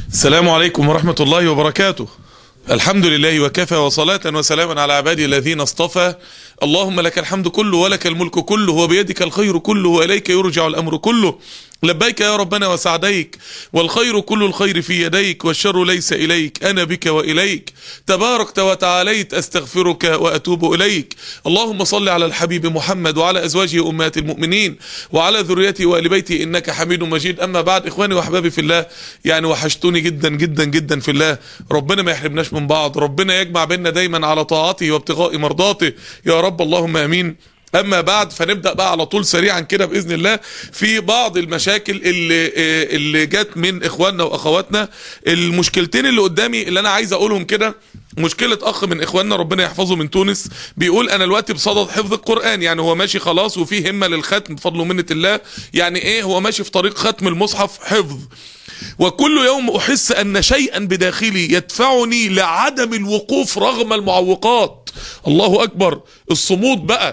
السلام عليكم ورحمة الله وبركاته الحمد لله وكفى وصلاة وسلاما على عبادي الذين اصطفى اللهم لك الحمد كله ولك الملك كله وبيدك الخير كله وإليك يرجع الأمر كله لبيك يا ربنا وسعديك والخير كل الخير في يديك والشر ليس إليك أنا بك وإليك تباركت وتعاليت أستغفرك وأتوب إليك اللهم صل على الحبيب محمد وعلى أزواجه أمهات المؤمنين وعلى ذريته وآل بيته إنك حميد مجيد أما بعد إخواني وأحبابي في الله يعني وحشتوني جدا جدا جدا في الله ربنا ما يحرمناش من بعض ربنا يجمع بيننا دايما على طاعته وابتغاء مرضاته يا رب اللهم امين اما بعد فنبدا بقى على طول سريعا كده باذن الله في بعض المشاكل اللي اللي جت من اخواننا واخواتنا المشكلتين اللي قدامي اللي انا عايز اقولهم كده مشكلة أخ من إخواننا ربنا يحفظه من تونس بيقول أنا دلوقتي بصدد حفظ القرآن يعني هو ماشي خلاص وفي همة للختم بفضل ومنة الله يعني إيه هو ماشي في طريق ختم المصحف حفظ وكل يوم أحس أن شيئا بداخلي يدفعني لعدم الوقوف رغم المعوقات الله أكبر الصمود بقى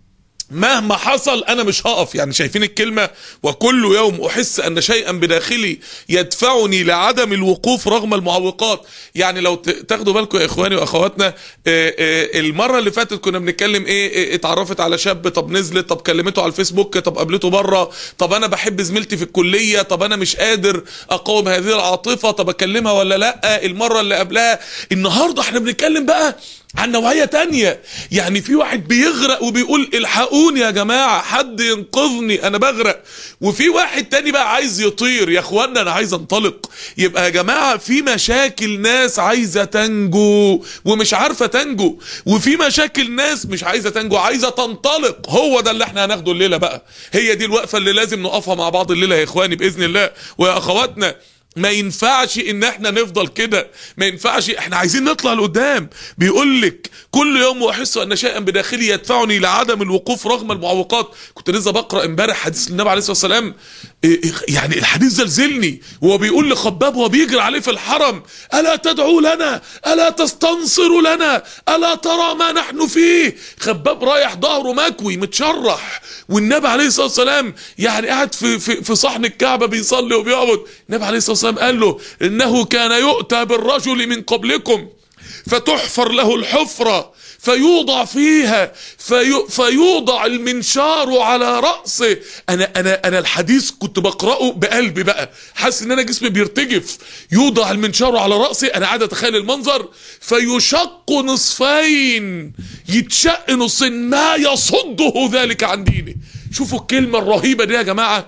مهما حصل انا مش هقف يعني شايفين الكلمة وكل يوم احس ان شيئا بداخلي يدفعني لعدم الوقوف رغم المعوقات يعني لو تاخدوا بالكم يا اخواني واخواتنا المرة اللي فاتت كنا بنتكلم ايه اتعرفت على شاب طب نزلت طب كلمته على الفيسبوك طب قابلته بره طب انا بحب زميلتي في الكلية طب انا مش قادر اقاوم هذه العاطفة طب اكلمها ولا لا المرة اللي قبلها النهاردة احنا بنتكلم بقى عن نوعية تانية يعني في واحد بيغرق وبيقول الحقوني يا جماعة حد ينقذني انا بغرق وفي واحد تاني بقى عايز يطير يا اخوانا انا عايز انطلق يبقى يا جماعة في مشاكل ناس عايزة تنجو ومش عارفة تنجو وفي مشاكل ناس مش عايزة تنجو عايزة تنطلق هو ده اللي احنا هناخده الليلة بقى هي دي الوقفة اللي لازم نقفها مع بعض الليلة يا اخواني باذن الله ويا اخواتنا ما ينفعش ان احنا نفضل كده ما ينفعش احنا عايزين نطلع لقدام بيقول لك كل يوم احس ان شيئا بداخلي يدفعني لعدم الوقوف رغم المعوقات كنت لسه بقرا امبارح حديث النبي عليه الصلاه والسلام يعني الحديث زلزلني وهو بيقول لخباب وهو بيجري عليه في الحرم الا تدعو لنا الا تستنصر لنا الا ترى ما نحن فيه خباب رايح ظهره مكوي متشرح والنبي عليه الصلاه والسلام يعني قاعد في في, في صحن الكعبه بيصلي وبيعبد النبي عليه الصلاه والسلام قال له انه كان يؤتى بالرجل من قبلكم فتحفر له الحفره فيوضع فيها في فيوضع المنشار على رأسه انا انا انا الحديث كنت بقرأه بقلبي بقى حاسس ان انا جسمي بيرتجف يوضع المنشار على رأسي انا قاعد اتخيل المنظر فيشق نصفين يتشق نصين ما يصده ذلك عن ديني شوفوا الكلمة الرهيبة دي يا جماعة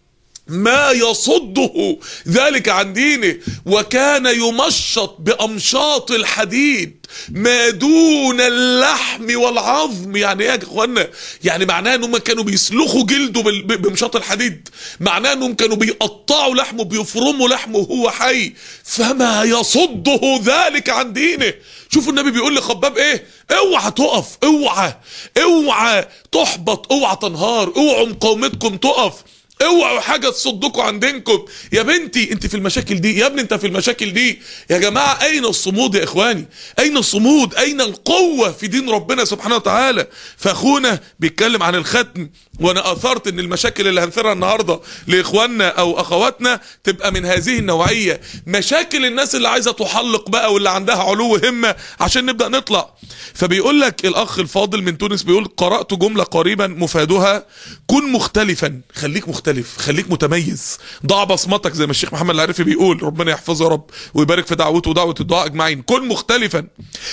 ما يصده ذلك عن دينه وكان يمشط بأمشاط الحديد ما دون اللحم والعظم يعني ايه يا اخوانا يعني معناه انهم كانوا بيسلخوا جلده بمشاط الحديد معناه انهم كانوا بيقطعوا لحمه بيفرموا لحمه وهو حي فما يصده ذلك عن دينه شوفوا النبي بيقول لخباب ايه اوعى تقف اوعى اوعى تحبط اوعى تنهار اوعوا مقاومتكم تقف اوعوا حاجة تصدكوا عن دينكم يا بنتي انت في المشاكل دي يا ابني انت في المشاكل دي يا جماعة اين الصمود يا اخواني اين الصمود اين القوة في دين ربنا سبحانه وتعالى فاخونا بيتكلم عن الختم وانا اثرت ان المشاكل اللي هنثرها النهاردة لاخواننا او اخواتنا تبقى من هذه النوعية مشاكل الناس اللي عايزة تحلق بقى واللي عندها علو همة عشان نبدأ نطلع فبيقول لك الاخ الفاضل من تونس بيقول قرأت جملة قريبا مفادها كن مختلفا خليك مختلف خليك متميز ضع بصمتك زي ما الشيخ محمد العارفي بيقول ربنا يحفظه يا رب ويبارك في دعوته ودعوة الدعاء اجمعين كن مختلفا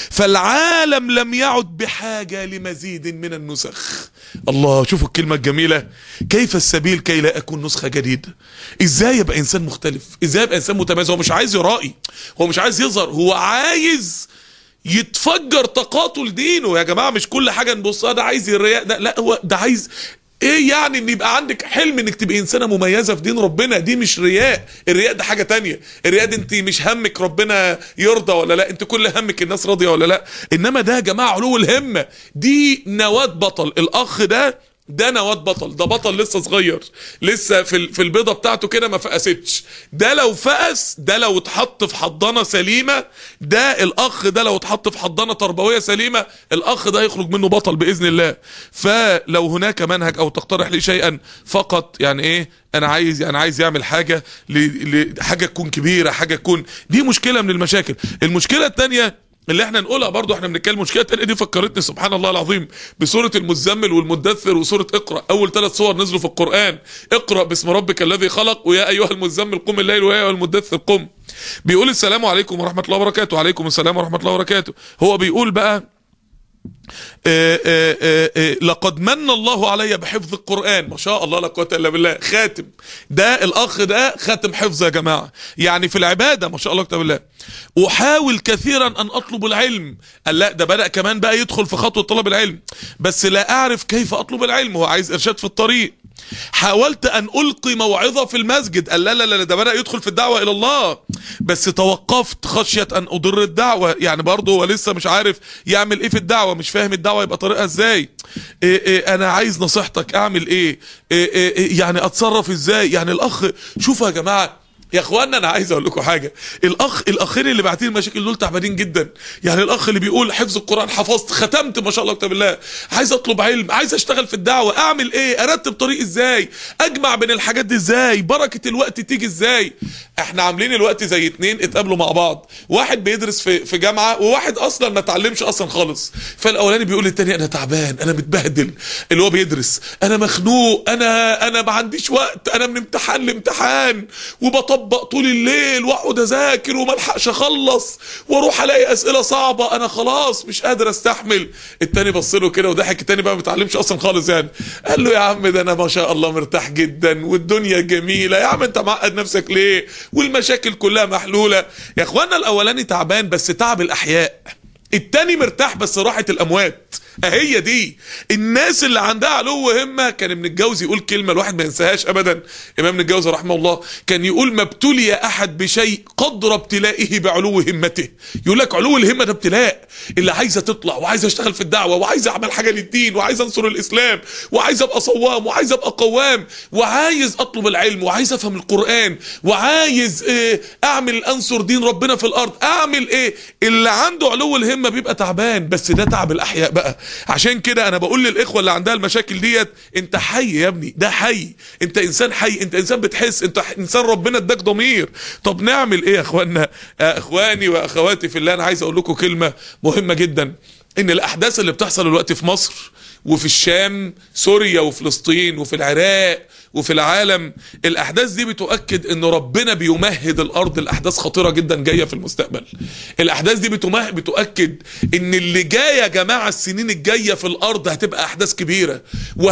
فالعالم لم يعد بحاجة لمزيد من النسخ الله شوفوا الكلمة الجميلة كيف السبيل كي لا أكون نسخة جديدة إزاي يبقى إنسان مختلف إزاي يبقى إنسان متميز هو مش عايز يرائي هو مش عايز يظهر هو عايز يتفجر طاقاته لدينه يا جماعة مش كل حاجة نبصها ده عايز الرياء ده لا هو ده عايز ايه يعني ان يبقى عندك حلم انك تبقى انسانه مميزه في دين ربنا دي مش رياء الرياء ده حاجه تانية الرياء ده انت مش همك ربنا يرضى ولا لا انت كل همك الناس راضيه ولا لا انما ده يا جماعه علو الهمه دي نواه بطل الاخ ده ده نواد بطل ده بطل لسه صغير لسه في ال- في البيضه بتاعته كده ما فقستش ده لو فقس ده لو اتحط في حضانه سليمه ده الاخ ده لو اتحط في حضانه تربويه سليمه الاخ ده هيخرج منه بطل باذن الله فلو هناك منهج او تقترح لي شيئا فقط يعني ايه انا عايز يعني عايز يعمل حاجه ل- لحاجه تكون كبيره حاجه تكون دي مشكله من المشاكل المشكله الثانيه اللي احنا نقولها برضو احنا بنتكلم مشكله تانية دي فكرتني سبحان الله العظيم بسوره المزمل والمدثر وسوره اقرا اول ثلاث صور نزلوا في القران اقرا باسم ربك الذي خلق ويا ايها المزمل قم الليل ويا ايها المدثر قم بيقول السلام عليكم ورحمه الله وبركاته وعليكم السلام ورحمه الله وبركاته هو بيقول بقى آه، آه، آه، آه، لقد من الله علي بحفظ القرآن ما شاء الله لا قوة إلا بالله خاتم ده الأخ ده خاتم حفظ يا جماعة يعني في العبادة ما شاء الله كتاب الله أحاول كثيرا أن أطلب العلم قال لا ده بدأ كمان بقى يدخل في خطوة طلب العلم بس لا أعرف كيف أطلب العلم هو عايز إرشاد في الطريق حاولت أن ألقي موعظة في المسجد قال لا لا لا ده بدأ يدخل في الدعوة إلى الله بس توقفت خشية أن أضر الدعوة يعني برضه هو لسه مش عارف يعمل إيه في الدعوة مش فاهم الدعوة يبقى طريقها إزاي إيه إيه أنا عايز نصيحتك أعمل إيه, إيه, إيه, إيه يعني أتصرف إزاي يعني الأخ شوفوا يا جماعة يا اخوانا انا عايز اقول لكم حاجه الاخ الاخين اللي باعتين المشاكل دول تعبانين جدا يعني الاخ اللي بيقول حفظ القران حفظت ختمت ما شاء الله كتاب الله عايز اطلب علم عايز اشتغل في الدعوه اعمل ايه ارتب طريقي ازاي اجمع بين الحاجات دي ازاي بركه الوقت تيجي ازاي احنا عاملين الوقت زي اتنين اتقابلوا مع بعض واحد بيدرس في في جامعه وواحد اصلا ما اتعلمش اصلا خالص فالاولاني بيقول للتاني انا تعبان انا متبهدل اللي هو بيدرس انا مخنوق انا انا ما عنديش وقت انا من امتحان لامتحان وبطبق طول الليل واقعد اذاكر وما الحقش اخلص واروح الاقي اسئله صعبه انا خلاص مش قادر استحمل التاني بص له كده وضحك التاني بقى ما بيتعلمش اصلا خالص يعني قال له يا عم ده انا ما شاء الله مرتاح جدا والدنيا جميله يا عم انت معقد نفسك ليه والمشاكل كلها محلوله يا اخوانا الاولاني تعبان بس تعب الاحياء التاني مرتاح بس راحة الاموات اهي دي الناس اللي عندها علو همه كان ابن الجوزي يقول كلمه الواحد ما ينساهاش ابدا امام ابن الجوزي رحمه الله كان يقول ما ابتلي احد بشيء قدر ابتلائه بعلو همته يقول لك علو الهمه ده ابتلاء اللي عايزه تطلع وعايزه اشتغل في الدعوه وعايزه اعمل حاجه للدين وعايزه انصر الاسلام وعايزه ابقى صوام وعايزه ابقى قوام وعايز اطلب العلم وعايز افهم القران وعايز إيه اعمل انصر دين ربنا في الارض اعمل ايه اللي عنده علو الهمه بيبقى تعبان بس ده تعب الاحياء بقى عشان كده انا بقول للاخوه اللي عندها المشاكل ديت انت حي يا ابني ده حي انت انسان حي انت انسان بتحس انت انسان ربنا اداك ضمير طب نعمل ايه يا اخوانا يا اخواني واخواتي في الله انا عايز اقول لكم كلمه مهمه جدا ان الاحداث اللي بتحصل دلوقتي في مصر وفي الشام سوريا وفلسطين وفي العراق وفي العالم الاحداث دي بتؤكد ان ربنا بيمهد الارض لاحداث خطيره جدا جايه في المستقبل الاحداث دي بتمهد بتؤكد ان اللي جاي يا جماعه السنين الجايه في الارض هتبقى احداث كبيره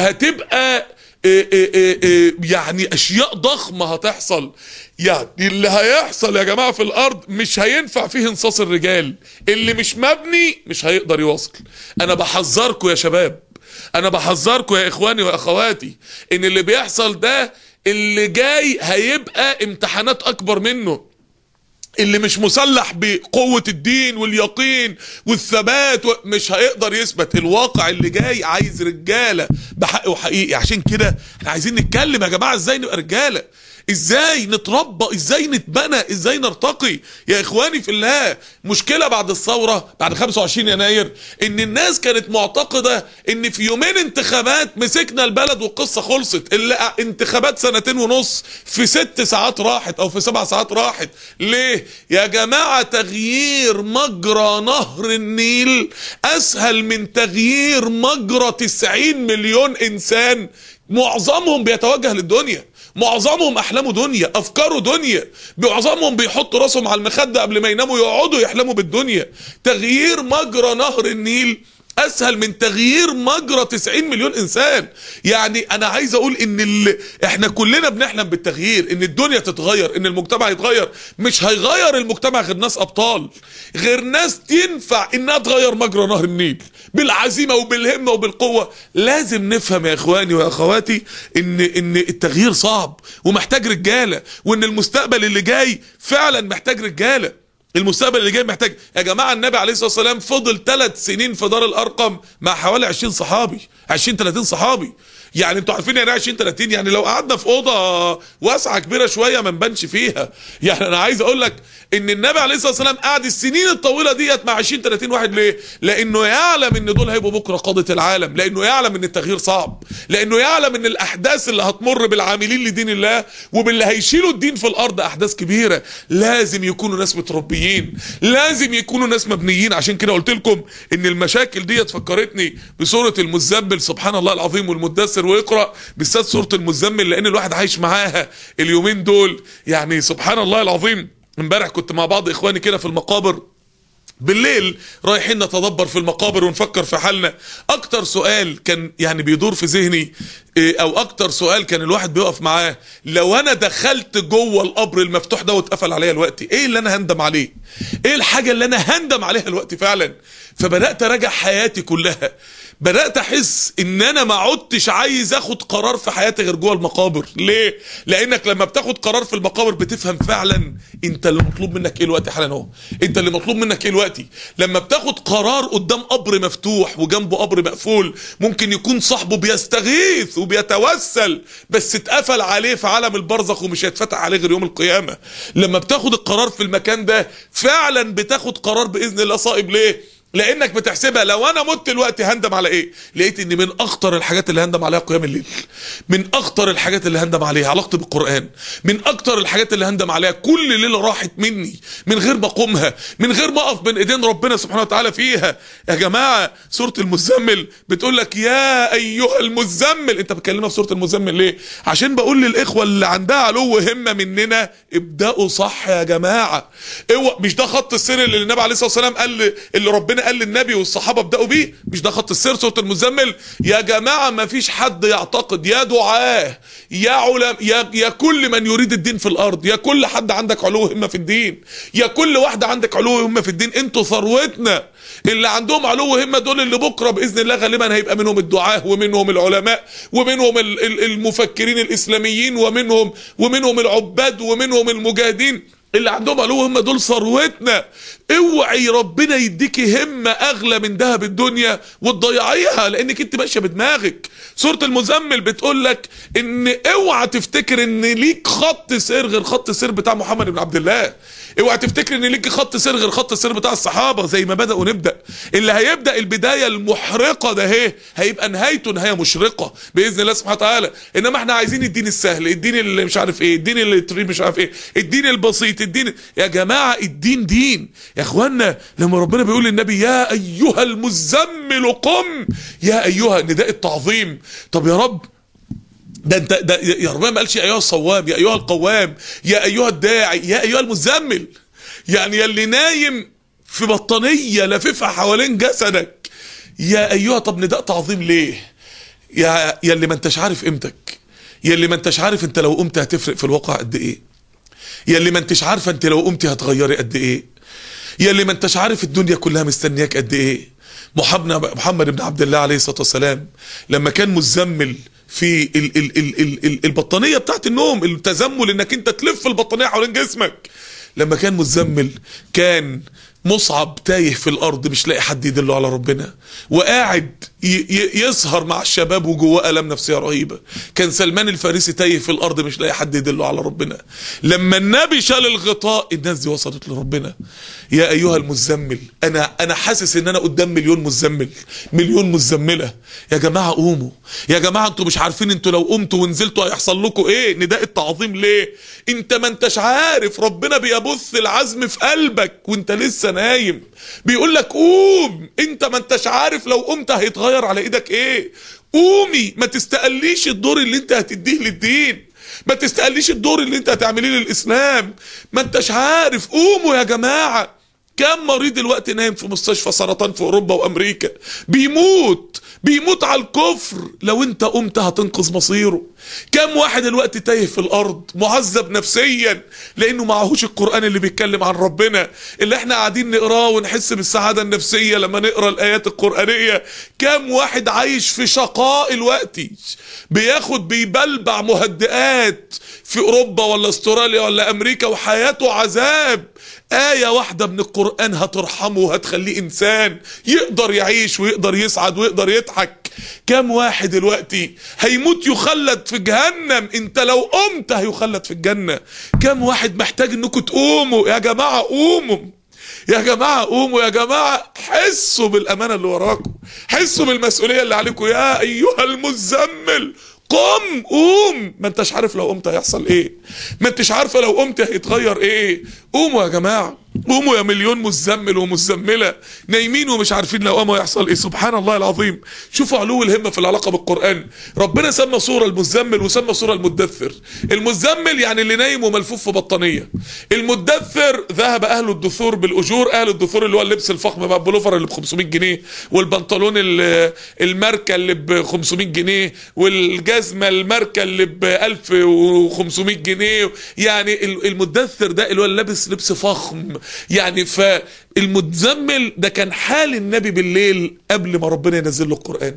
وهتبقى إيه إيه إيه إيه يعني اشياء ضخمه هتحصل يعني اللي هيحصل يا جماعه في الارض مش هينفع فيه انصاص الرجال اللي مش مبني مش هيقدر يواصل انا بحذركم يا شباب انا بحذركم يا اخواني واخواتي ان اللي بيحصل ده اللي جاي هيبقى امتحانات اكبر منه اللي مش مسلح بقوة الدين واليقين والثبات و... مش هيقدر يثبت الواقع اللي جاي عايز رجالة بحق وحقيقي عشان كده احنا عايزين نتكلم يا جماعة ازاي نبقى رجالة ازاي نتربى ازاي نتبنى ازاي نرتقي يا اخواني في الله مشكله بعد الثوره بعد 25 يناير ان الناس كانت معتقده ان في يومين انتخابات مسكنا البلد والقصه خلصت اللي انتخابات سنتين ونص في ست ساعات راحت او في سبع ساعات راحت ليه يا جماعه تغيير مجرى نهر النيل اسهل من تغيير مجرى 90 مليون انسان معظمهم بيتوجه للدنيا معظمهم احلامه دنيا افكاره دنيا معظمهم بيحطوا راسهم على المخده قبل ما يناموا يقعدوا يحلموا بالدنيا تغيير مجرى نهر النيل اسهل من تغيير مجرى 90 مليون انسان يعني انا عايز اقول ان ال... احنا كلنا بنحلم بالتغيير ان الدنيا تتغير ان المجتمع يتغير مش هيغير المجتمع غير ناس ابطال غير ناس تنفع انها تغير مجرى نهر النيل بالعزيمه وبالهمه وبالقوه لازم نفهم يا اخواني واخواتي ان ان التغيير صعب ومحتاج رجاله وان المستقبل اللي جاي فعلا محتاج رجاله المستقبل اللي جاي محتاج يا جماعه النبي عليه الصلاه والسلام فضل ثلاث سنين في دار الارقم مع حوالي 20 صحابي 20 30 صحابي يعني انتوا عارفين يعني 20 30 يعني لو قعدنا في اوضه واسعه كبيره شويه ما نبانش فيها يعني انا عايز اقول لك ان النبي عليه الصلاه والسلام قعد السنين الطويله ديت مع 20 30 واحد ليه لانه يعلم ان دول هيبقوا بكره قاده العالم لانه يعلم ان التغيير صعب لانه يعلم ان الاحداث اللي هتمر بالعاملين لدين الله وباللي هيشيلوا الدين في الارض احداث كبيره لازم يكونوا ناس متربيين لازم يكونوا ناس مبنيين عشان كده قلت لكم ان المشاكل ديت فكرتني بسوره المزمل سبحان الله العظيم والمدثر ويقرا بالذات سوره المزمل لان الواحد عايش معاها اليومين دول يعني سبحان الله العظيم امبارح كنت مع بعض اخواني كده في المقابر بالليل رايحين نتدبر في المقابر ونفكر في حالنا اكتر سؤال كان يعني بيدور في ذهني إيه، او اكتر سؤال كان الواحد بيقف معاه لو انا دخلت جوه القبر المفتوح ده واتقفل عليا الوقت ايه اللي انا هندم عليه ايه الحاجه اللي انا هندم عليها الوقت فعلا فبدات اراجع حياتي كلها بدات احس ان انا ما عدتش عايز اخد قرار في حياتي غير جوه المقابر ليه لانك لما بتاخد قرار في المقابر بتفهم فعلا انت اللي مطلوب منك ايه الوقت حالا اهو انت اللي مطلوب منك ايه الوقت لما بتاخد قرار قدام قبر مفتوح وجنبه قبر مقفول ممكن يكون صاحبه بيستغيث وبيتوسل بس اتقفل عليه في عالم البرزخ ومش هيتفتح عليه غير يوم القيامه لما بتاخد القرار في المكان ده فعلا بتاخد قرار باذن الله صائب ليه لانك بتحسبها لو انا مت دلوقتي هندم على ايه لقيت ان من اخطر الحاجات اللي هندم عليها قيام الليل من اخطر الحاجات اللي هندم عليها علاقتي بالقران من اكتر الحاجات اللي هندم عليها كل ليله راحت مني من غير ما اقومها من غير ما اقف بين ايدين ربنا سبحانه وتعالى فيها يا جماعه سوره المزمل بتقول لك يا ايها المزمل انت بتكلمنا في سوره المزمل ليه عشان بقول للاخوه اللي عندها علو همه مننا ابداوا صح يا جماعه اوعى مش ده خط السير اللي النبي عليه الصلاه والسلام قال اللي ربنا قال للنبي والصحابه ابداوا بيه مش ده خط السير سوره المزمل يا جماعه ما فيش حد يعتقد يا دعاه يا علم يا يا كل من يريد الدين في الارض يا كل حد عندك علو همه في الدين يا كل واحده عندك علو همه في الدين انتوا ثروتنا اللي عندهم علو همه دول اللي بكره باذن الله غالبا هيبقى منهم الدعاه ومنهم العلماء ومنهم ال- ال- المفكرين الاسلاميين ومنهم ومنهم العباد ومنهم المجاهدين اللي عندهم علو همه دول ثروتنا اوعي ربنا يديكي همه اغلى من ذهب الدنيا وتضيعيها لانك انت ماشيه بدماغك سوره المزمل بتقول لك ان اوعى تفتكر ان ليك خط سير غير خط السير بتاع محمد بن عبد الله اوعى تفتكر ان ليك خط سير غير خط السير بتاع الصحابه زي ما بداوا نبدا اللي هيبدا البدايه المحرقه ده اهي هيبقى نهايته نهايه مشرقه باذن الله سبحانه وتعالى انما احنا عايزين الدين السهل الدين اللي مش عارف ايه الدين اللي تريد مش عارف ايه الدين البسيط الدين يا جماعه الدين دين يا اخوانا لما ربنا بيقول للنبي يا ايها المزمل قم يا ايها نداء التعظيم طب يا رب ده انت ده يا ربنا ما قالش يا ايها الصوام يا ايها القوام يا ايها الداعي يا ايها المزمل يعني يا اللي نايم في بطانيه لاففها حوالين جسدك يا ايها طب نداء تعظيم ليه يا يا اللي ما انتش عارف قيمتك يا اللي ما انتش عارف انت لو قمت هتفرق في الواقع قد ايه يا اللي ما انتش عارفه انت لو قمتي هتغيري قد ايه يا اللي ما انتش عارف الدنيا كلها مستنياك قد ايه محمد محمد بن عبد الله عليه الصلاه والسلام لما كان مزمل في ال ال ال ال ال البطانيه بتاعت النوم التزمل انك انت تلف البطانيه حوالين جسمك لما كان مزمل كان مصعب تايه في الارض مش لاقي حد يدله على ربنا وقاعد ي- ي- يسهر مع الشباب وجواه الام نفسيه رهيبه كان سلمان الفارسي تايه في الارض مش لاقي حد يدله على ربنا لما النبي شال الغطاء الناس دي وصلت لربنا يا ايها المزمل انا انا حاسس ان انا قدام مليون مزمل مليون مزمله يا جماعه قوموا يا جماعه انتوا مش عارفين انتوا لو قمتوا ونزلتوا هيحصل لكم ايه نداء التعظيم ليه انت ما انتش عارف ربنا بيبث العزم في قلبك وانت لسه نايم بيقول لك قوم انت ما انتش عارف لو قمت هيتغير على ايدك ايه قومي ما تستقليش الدور اللي انت هتديه للدين ما تستقليش الدور اللي انت هتعمليه للاسلام ما انتش عارف قوموا يا جماعه كم مريض الوقت نايم في مستشفى سرطان في اوروبا وامريكا بيموت بيموت على الكفر لو انت قمت هتنقذ مصيره كم واحد الوقت تايه في الارض معذب نفسيا لانه معهوش القران اللي بيتكلم عن ربنا اللي احنا قاعدين نقراه ونحس بالسعاده النفسيه لما نقرا الايات القرانيه كم واحد عايش في شقاء الوقت بياخد بيبلبع مهدئات في اوروبا ولا استراليا ولا امريكا وحياته عذاب آية واحدة من القرآن هترحمه وهتخليه إنسان يقدر يعيش ويقدر يسعد ويقدر يضحك كم واحد دلوقتي هيموت يخلد في جهنم انت لو قمت هيخلد في الجنة كم واحد محتاج انكم تقوموا يا جماعة قوموا يا جماعة قوموا يا جماعة حسوا بالأمانة اللي وراكم حسوا بالمسؤولية اللي عليكم يا أيها المزمل قم قوم ما انتش عارف لو قمت هيحصل ايه ما انتش عارفه لو قمت هيتغير ايه قوموا يا جماعه قوموا يا مليون مزمل ومزمله نايمين ومش عارفين لو قاموا هيحصل ايه سبحان الله العظيم شوفوا علو الهمه في العلاقه بالقران ربنا سمى سوره المزمل وسمى سوره المدثر المزمل يعني اللي نايم وملفوف في بطانيه المدثر ذهب اهل الدثور بالاجور اهل الدثور اللي هو اللبس الفخم بقى البلوفر اللي ب 500 جنيه والبنطلون الماركه اللي ب 500 جنيه والجزمه الماركه اللي ب 1500 جنيه يعني المدثر ده اللي هو لابس لبس فخم يعني فالمتزمل ده كان حال النبي بالليل قبل ما ربنا ينزل له القرآن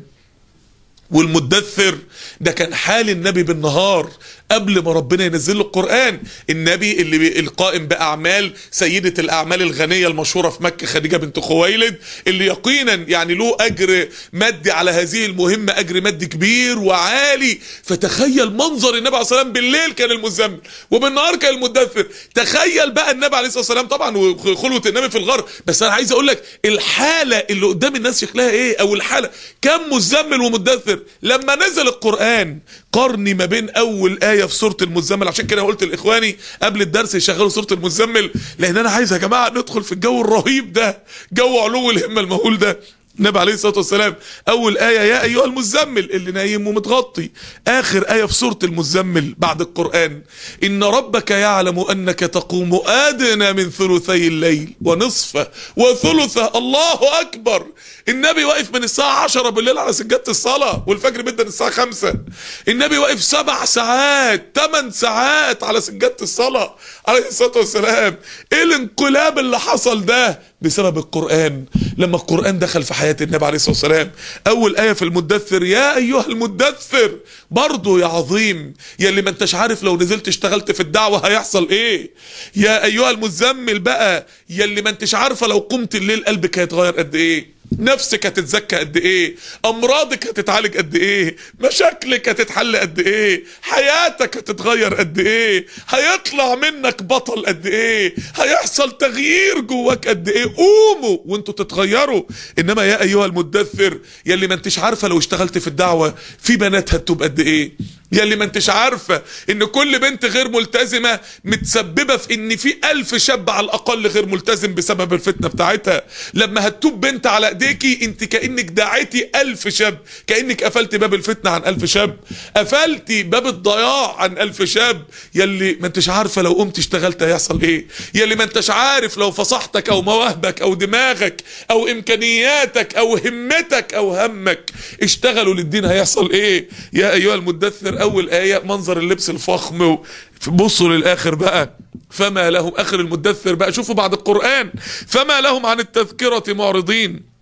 والمدثر ده كان حال النبي بالنهار قبل ما ربنا ينزل له القرآن النبي اللي القائم بأعمال سيدة الأعمال الغنية المشهورة في مكة خديجة بنت خويلد اللي يقينا يعني له أجر مادي على هذه المهمة أجر مادي كبير وعالي فتخيل منظر النبي عليه الصلاة والسلام بالليل كان المزمل وبالنهار كان المدثر تخيل بقى النبي عليه الصلاة والسلام طبعا وخلوة النبي في الغار بس أنا عايز أقول لك الحالة اللي قدام الناس شكلها إيه أو الحالة كم مزمل ومدثر لما نزل القرآن قرني ما بين أول آية في سورة المزمل عشان كده قلت لإخواني قبل الدرس يشغلوا سورة المزمل لأن أنا عايز يا جماعة ندخل في الجو الرهيب ده جو علو الهمة المهول ده النبي عليه الصلاه والسلام اول ايه يا ايها المزمل اللي نايم ومتغطي اخر ايه في سوره المزمل بعد القران ان ربك يعلم انك تقوم ادنى من ثلثي الليل ونصفه وثلثه الله اكبر النبي واقف من الساعه 10 بالليل على سجاده الصلاه والفجر بيبدا الساعه 5 النبي واقف سبع ساعات ثمان ساعات على سجاده الصلاه عليه الصلاه والسلام ايه الانقلاب اللي حصل ده بسبب القرآن لما القرآن دخل في حياة النبي عليه الصلاة والسلام أول آية في المدثر يا أيها المدثر برضه يا عظيم يا اللي ما انتش عارف لو نزلت اشتغلت في الدعوة هيحصل ايه يا أيها المزمل بقى يا اللي ما انتش عارفة لو قمت الليل قلبك هيتغير قد ايه نفسك هتتزكى قد ايه امراضك هتتعالج قد ايه مشاكلك هتتحل قد ايه حياتك هتتغير قد ايه هيطلع منك بطل قد ايه هيحصل تغيير جواك قد ايه قوموا وانتوا تتغيروا انما يا ايها المدثر يا اللي ما انتش عارفه لو اشتغلت في الدعوه في بنات هتتوب قد ايه يا اللي ما انتش عارفه ان كل بنت غير ملتزمه متسببه في ان في ألف شاب على الاقل غير ملتزم بسبب الفتنه بتاعتها لما هتتوب بنت على ايديكي انت كانك دعيتي ألف شاب كانك قفلتي باب الفتنه عن ألف شاب قفلتي باب الضياع عن ألف شاب يا اللي ما انتش عارفه لو قمت اشتغلت هيحصل ايه يا اللي ما انتش عارف لو فصحتك او مواهبك او دماغك او امكانياتك او همتك او همك اشتغلوا للدين هيحصل ايه يا ايها المدثر اول ايه منظر اللبس الفخم و... بصوا للاخر بقى فما لهم اخر المدثر بقى شوفوا بعد القران فما لهم عن التذكره معرضين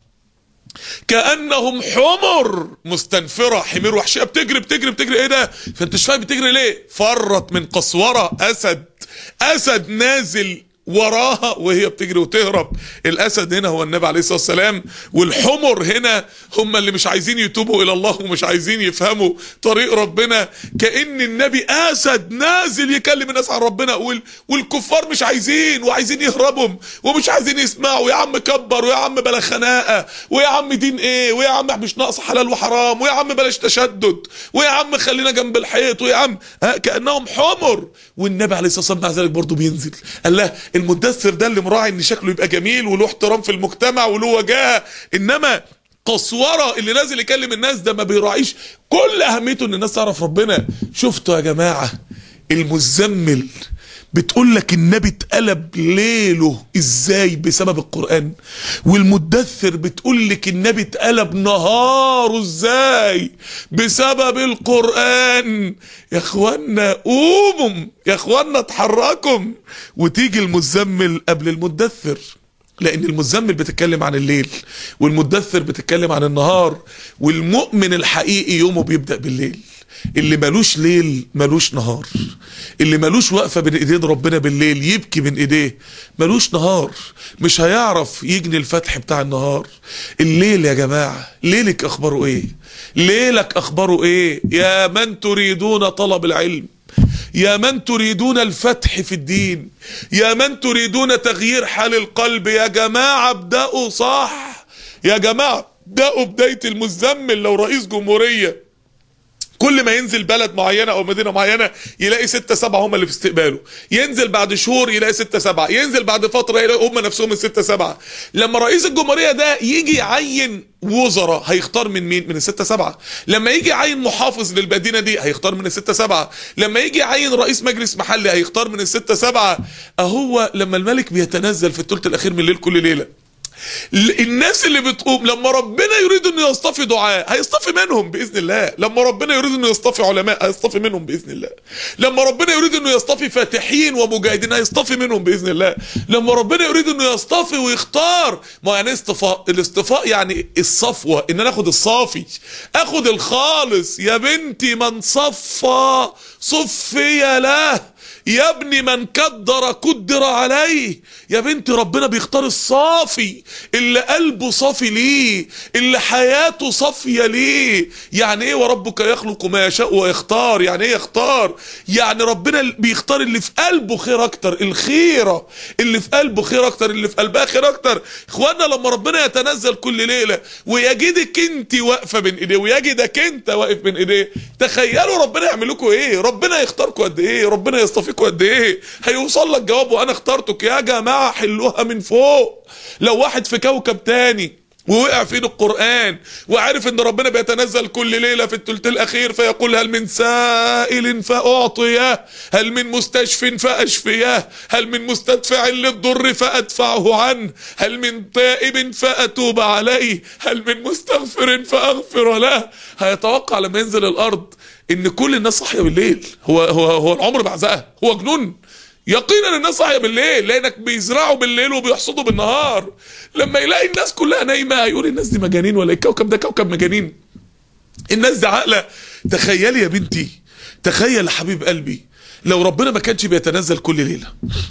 كانهم حمر مستنفره حمير وحشيه بتجري بتجري بتجري ايه ده فانت مش فاهم بتجري ليه فرت من قسوره اسد اسد نازل وراها وهي بتجري وتهرب الاسد هنا هو النبي عليه الصلاه والسلام والحمر هنا هم اللي مش عايزين يتوبوا الى الله ومش عايزين يفهموا طريق ربنا كان النبي اسد نازل يكلم الناس عن ربنا وال والكفار مش عايزين وعايزين يهربوا ومش عايزين يسمعوا يا عم كبر ويا عم بلا خناقه ويا عم دين ايه ويا عم مش ناقص حلال وحرام ويا عم بلاش تشدد ويا عم خلينا جنب الحيط ويا عم ها كانهم حمر والنبي عليه الصلاه والسلام مع ذلك برضه بينزل قال له المدثر ده اللي مراعي ان شكله يبقى جميل وله احترام في المجتمع وله وجاهه انما قسوره اللي نازل يكلم الناس ده ما بيراعيش كل اهميته ان الناس تعرف ربنا شفتوا يا جماعه المزمل بتقول لك النبي اتقلب ليله ازاي بسبب القرآن والمدثر بتقول لك النبي اتقلب نهاره ازاي بسبب القرآن يا اخوانا قوموا يا اخوانا اتحركوا وتيجي المزمل قبل المدثر لان المزمل بتتكلم عن الليل والمدثر بتتكلم عن النهار والمؤمن الحقيقي يومه بيبدأ بالليل اللي ملوش ليل ملوش نهار اللي ملوش وقفة بين ايدين ربنا بالليل يبكي من ايديه ملوش نهار مش هيعرف يجني الفتح بتاع النهار الليل يا جماعة ليلك اخباره ايه ليلك اخباره ايه يا من تريدون طلب العلم يا من تريدون الفتح في الدين يا من تريدون تغيير حال القلب يا جماعة ابدأوا صح يا جماعة ابدأوا بداية المزمل لو رئيس جمهورية كل ما ينزل بلد معينة او مدينة معينة يلاقي ستة سبعة هم اللي في استقباله ينزل بعد شهور يلاقي ستة سبعة ينزل بعد فترة يلاقي هم نفسهم الستة سبعة لما رئيس الجمهورية ده يجي يعين وزراء هيختار من مين من الستة سبعة لما يجي يعين محافظ للمدينة دي هيختار من الستة سبعة لما يجي يعين رئيس مجلس محلي هيختار من الستة سبعة اهو لما الملك بيتنزل في الثلث الاخير من الليل كل ليلة الناس اللي بتقوم لما ربنا يريد انه يصطفي دعاء هيصطفي منهم باذن الله لما ربنا يريد انه يصطفي علماء هيصطفي منهم باذن الله لما ربنا يريد انه يصطفي فاتحين ومجاهدين هيصطفي منهم باذن الله لما ربنا يريد انه يصطفي ويختار ما يعني اصطفاء الاصطفاء يعني الصفوه ان انا اخد الصافي اخد الخالص يا بنتي من صفى صفي له يا ابني من كدر كدر عليه يا بنتي ربنا بيختار الصافي اللي قلبه صافي ليه اللي حياته صافية ليه يعني ايه وربك يخلق ما يشاء ويختار يعني ايه يختار يعني ربنا بيختار اللي في قلبه خير اكتر الخيرة اللي في قلبه خير اكتر اللي في قلبها خير اكتر اخوانا لما ربنا يتنزل كل ليلة ويجدك انت واقفة بين ايديه ويجدك انت واقف بين ايديه تخيلوا ربنا يعمل لكم ايه ربنا يختاركم قد ايه ربنا يصطفيكم قد ايه هيوصل لك جواب وانا اخترتك يا جماعة حلوها من فوق لو واحد في كوكب تاني ووقع في ايد القرآن وعرف ان ربنا بيتنزل كل ليلة في الثلث الاخير فيقول هل من سائل فاعطيه هل من مستشف فاشفيه هل من مستدفع للضر فادفعه عنه هل من تائب فاتوب عليه هل من مستغفر فاغفر له هيتوقع لما ينزل الارض ان كل الناس صاحيه بالليل هو هو هو العمر بعزقه هو جنون يقينا الناس صاحيه بالليل لانك بيزرعوا بالليل وبيحصدوا بالنهار لما يلاقي الناس كلها نايمه هيقول الناس دي مجانين ولا الكوكب ده كوكب مجانين الناس دي عاقله تخيلي يا بنتي تخيل يا حبيب قلبي لو ربنا ما كانش بيتنزل كل ليله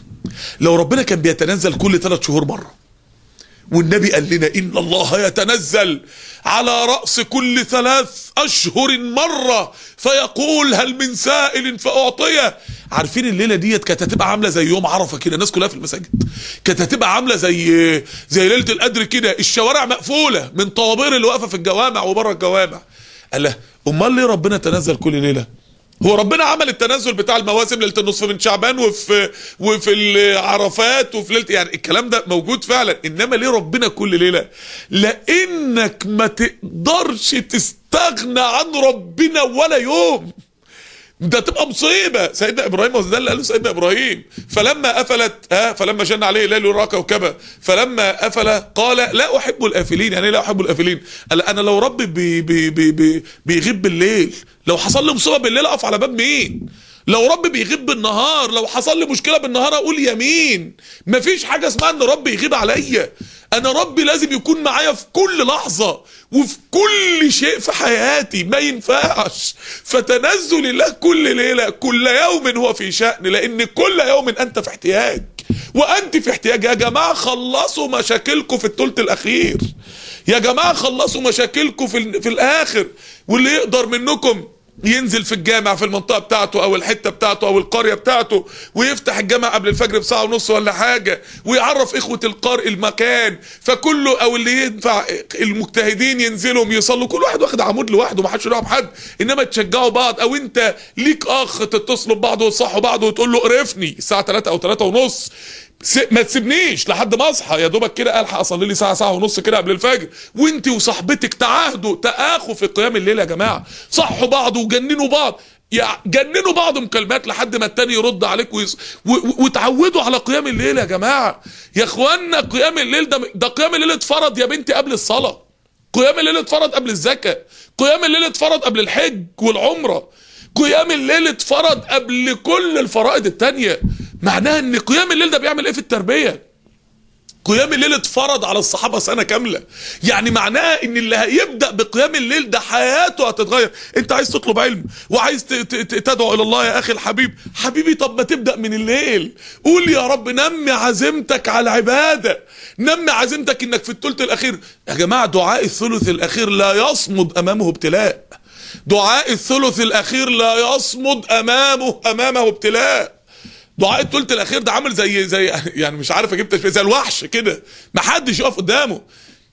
لو ربنا كان بيتنزل كل ثلاث شهور مره والنبي قال لنا إن الله يتنزل على رأس كل ثلاث أشهر مرة فيقول هل من سائل فأعطيه عارفين الليلة ديت كانت هتبقى عاملة زي يوم عرفة كده الناس كلها في المساجد كانت هتبقى عاملة زي زي ليلة القدر كده الشوارع مقفولة من طوابير اللي واقفة في الجوامع وبره الجوامع قال له أمال ليه ربنا تنزل كل ليلة هو ربنا عمل التنزل بتاع المواسم ليله النصف من شعبان وفي وفي العرفات وفي ليله يعني الكلام ده موجود فعلا انما ليه ربنا كل ليله لانك ما تقدرش تستغنى عن ربنا ولا يوم ده تبقى مصيبة سيدنا إبراهيم وده اللي قاله سيدنا إبراهيم فلما أفلت ها فلما جن عليه الليل يرى كوكبا فلما أفل قال لا أحب الآفلين يعني لا أحب الآفلين قال أنا لو ربي بي بي بي بي بيغيب بالليل لو حصل لي مصيبة بالليل أقف على باب مين لو ربي بيغيب بالنهار لو حصل لي مشكلة بالنهار أقول يمين مفيش حاجة اسمها إن ربي يغيب عليا انا ربي لازم يكون معايا في كل لحظة وفي كل شيء في حياتي ما ينفعش فتنزل الله كل ليلة كل يوم هو في شأن لان كل يوم انت في احتياج وانت في احتياج يا جماعة خلصوا مشاكلكم في الثلث الاخير يا جماعة خلصوا مشاكلكم في, في الاخر واللي يقدر منكم ينزل في الجامع في المنطقة بتاعته او الحتة بتاعته او القرية بتاعته ويفتح الجامع قبل الفجر بساعة ونص ولا حاجة ويعرف اخوة القارئ المكان فكله او اللي ينفع المجتهدين ينزلوا يصلوا كل واحد واخد عمود لوحده ما حدش يلعب حد انما تشجعوا بعض او انت ليك اخ تتصلوا ببعض وتصحوا بعض وتقول له قرفني الساعة 3 او 3 ونص ما تسيبنيش لحد ما اصحى يا دوبك كده الحق اصلي لي ساعه ساعه ونص كده قبل الفجر وانت وصاحبتك تعاهدوا تآخوا في قيام الليل يا جماعه صحوا بعض وجننوا بعض يعني جننوا بعض مكالمات لحد ما التاني يرد عليك ويص... و... و... وتعودوا على قيام الليل يا جماعه يا اخوانا قيام الليل ده ده قيام الليل اتفرض يا بنتي قبل الصلاه قيام الليل اتفرض قبل الزكاه قيام الليل اتفرض قبل الحج والعمره قيام الليل اتفرض قبل كل الفرائض التانية معناها ان قيام الليل ده بيعمل ايه في التربية قيام الليل اتفرض على الصحابه سنه كامله يعني معناها ان اللي هيبدا بقيام الليل ده حياته هتتغير انت عايز تطلب علم وعايز ت- ت- ت- تدعو الى الله يا اخي الحبيب حبيبي طب ما تبدا من الليل قول يا رب نمي عزيمتك على العباده نمي عزيمتك انك في الثلث الاخير يا جماعه دعاء الثلث الاخير لا يصمد امامه ابتلاء دعاء الثلث الاخير لا يصمد امامه امامه ابتلاء دعاء الثلث الاخير ده عامل زي زي يعني مش عارف اجيب تشبيه زي الوحش كده ما حدش يقف قدامه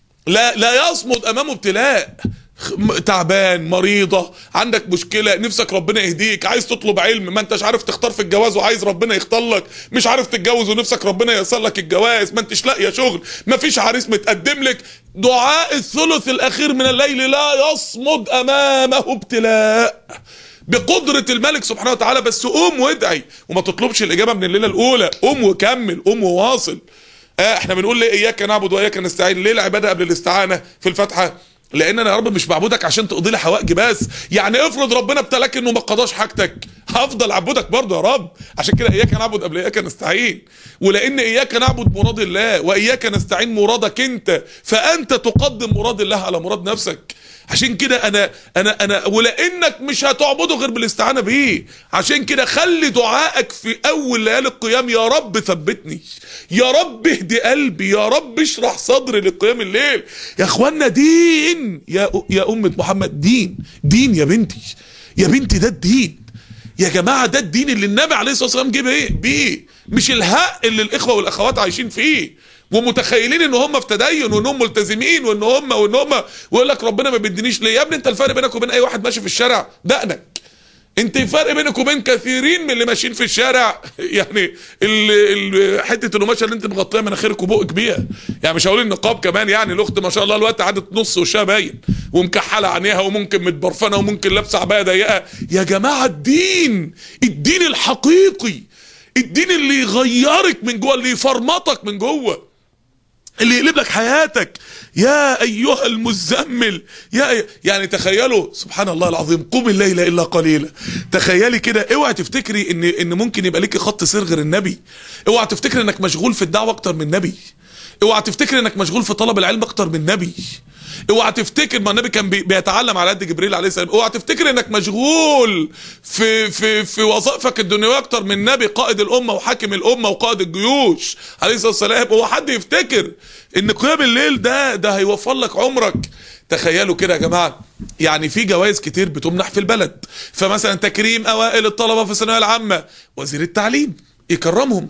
لا لا يصمد امامه ابتلاء خ- تعبان مريضة عندك مشكلة نفسك ربنا يهديك عايز تطلب علم ما انتش عارف تختار في الجواز وعايز ربنا يختار لك مش عارف تتجوز ونفسك ربنا ييسر لك الجواز ما انتش لاقيه شغل ما فيش عريس متقدم لك دعاء الثلث الاخير من الليل لا يصمد امامه ابتلاء بقدرة الملك سبحانه وتعالى بس قوم وادعي وما تطلبش الإجابة من الليلة الأولى قوم وكمل قوم وواصل آه احنا بنقول ليه إياك نعبد وإياك نستعين ليه العبادة قبل الاستعانة في الفاتحة لان انا يا رب مش بعبدك عشان تقضي لي حوائجي بس يعني افرض ربنا ابتلاك انه ما قضاش حاجتك هفضل اعبدك برضه يا رب عشان كده اياك نعبد قبل اياك نستعين ولان اياك نعبد مراد الله واياك نستعين مرادك انت فانت تقدم مراد الله على مراد نفسك عشان كده انا انا انا ولانك مش هتعبده غير بالاستعانه بيه عشان كده خلي دعائك في اول ليالي القيام يا رب ثبتني يا رب اهدي قلبي يا رب اشرح صدري لقيام الليل يا اخوانا دين يا يا امه محمد دين دين يا بنتي يا بنتي ده الدين يا جماعه ده الدين اللي النبي عليه الصلاه والسلام جه بيه بيه مش الهق اللي الاخوه والاخوات عايشين فيه ومتخيلين ان هم في تدين وان هم ملتزمين وان هم وان هم ويقول لك ربنا ما بيدينيش ليه يا ابني انت الفرق بينك وبين اي واحد ماشي في الشارع دقنك انت الفرق بينك وبين كثيرين من اللي ماشيين في الشارع يعني ال ال حته القماشه اللي انت مغطيه مناخيرك وبقك بيها يعني مش هقول النقاب كمان يعني الاخت ما شاء الله الوقت قعدت نص وشها باين ومكحله عينيها وممكن متبرفنه وممكن لابسه عبايه ضيقه يا جماعه الدين الدين الحقيقي الدين اللي يغيرك من جوه اللي يفرمطك من جوه اللي يقلب لك حياتك يا ايها المزمل يا يعني تخيلوا سبحان الله العظيم قم الليل الا قليلا تخيلي كده اوعى تفتكري ان ان ممكن يبقى ليكي خط سير غير النبي اوعى تفتكري انك مشغول في الدعوه اكتر من النبي اوعى تفتكري انك مشغول في طلب العلم اكتر من النبي اوعى تفتكر ما النبي كان بي- بيتعلم على قد جبريل عليه السلام اوعى تفتكر انك مشغول في في في وظائفك الدنيويه اكتر من النبي قائد الامه وحاكم الامه وقائد الجيوش عليه الصلاه والسلام هو حد يفتكر ان قيام الليل ده ده هيوفر لك عمرك تخيلوا كده يا جماعه يعني في جوائز كتير بتمنح في البلد فمثلا تكريم اوائل الطلبه في الثانويه العامه وزير التعليم يكرمهم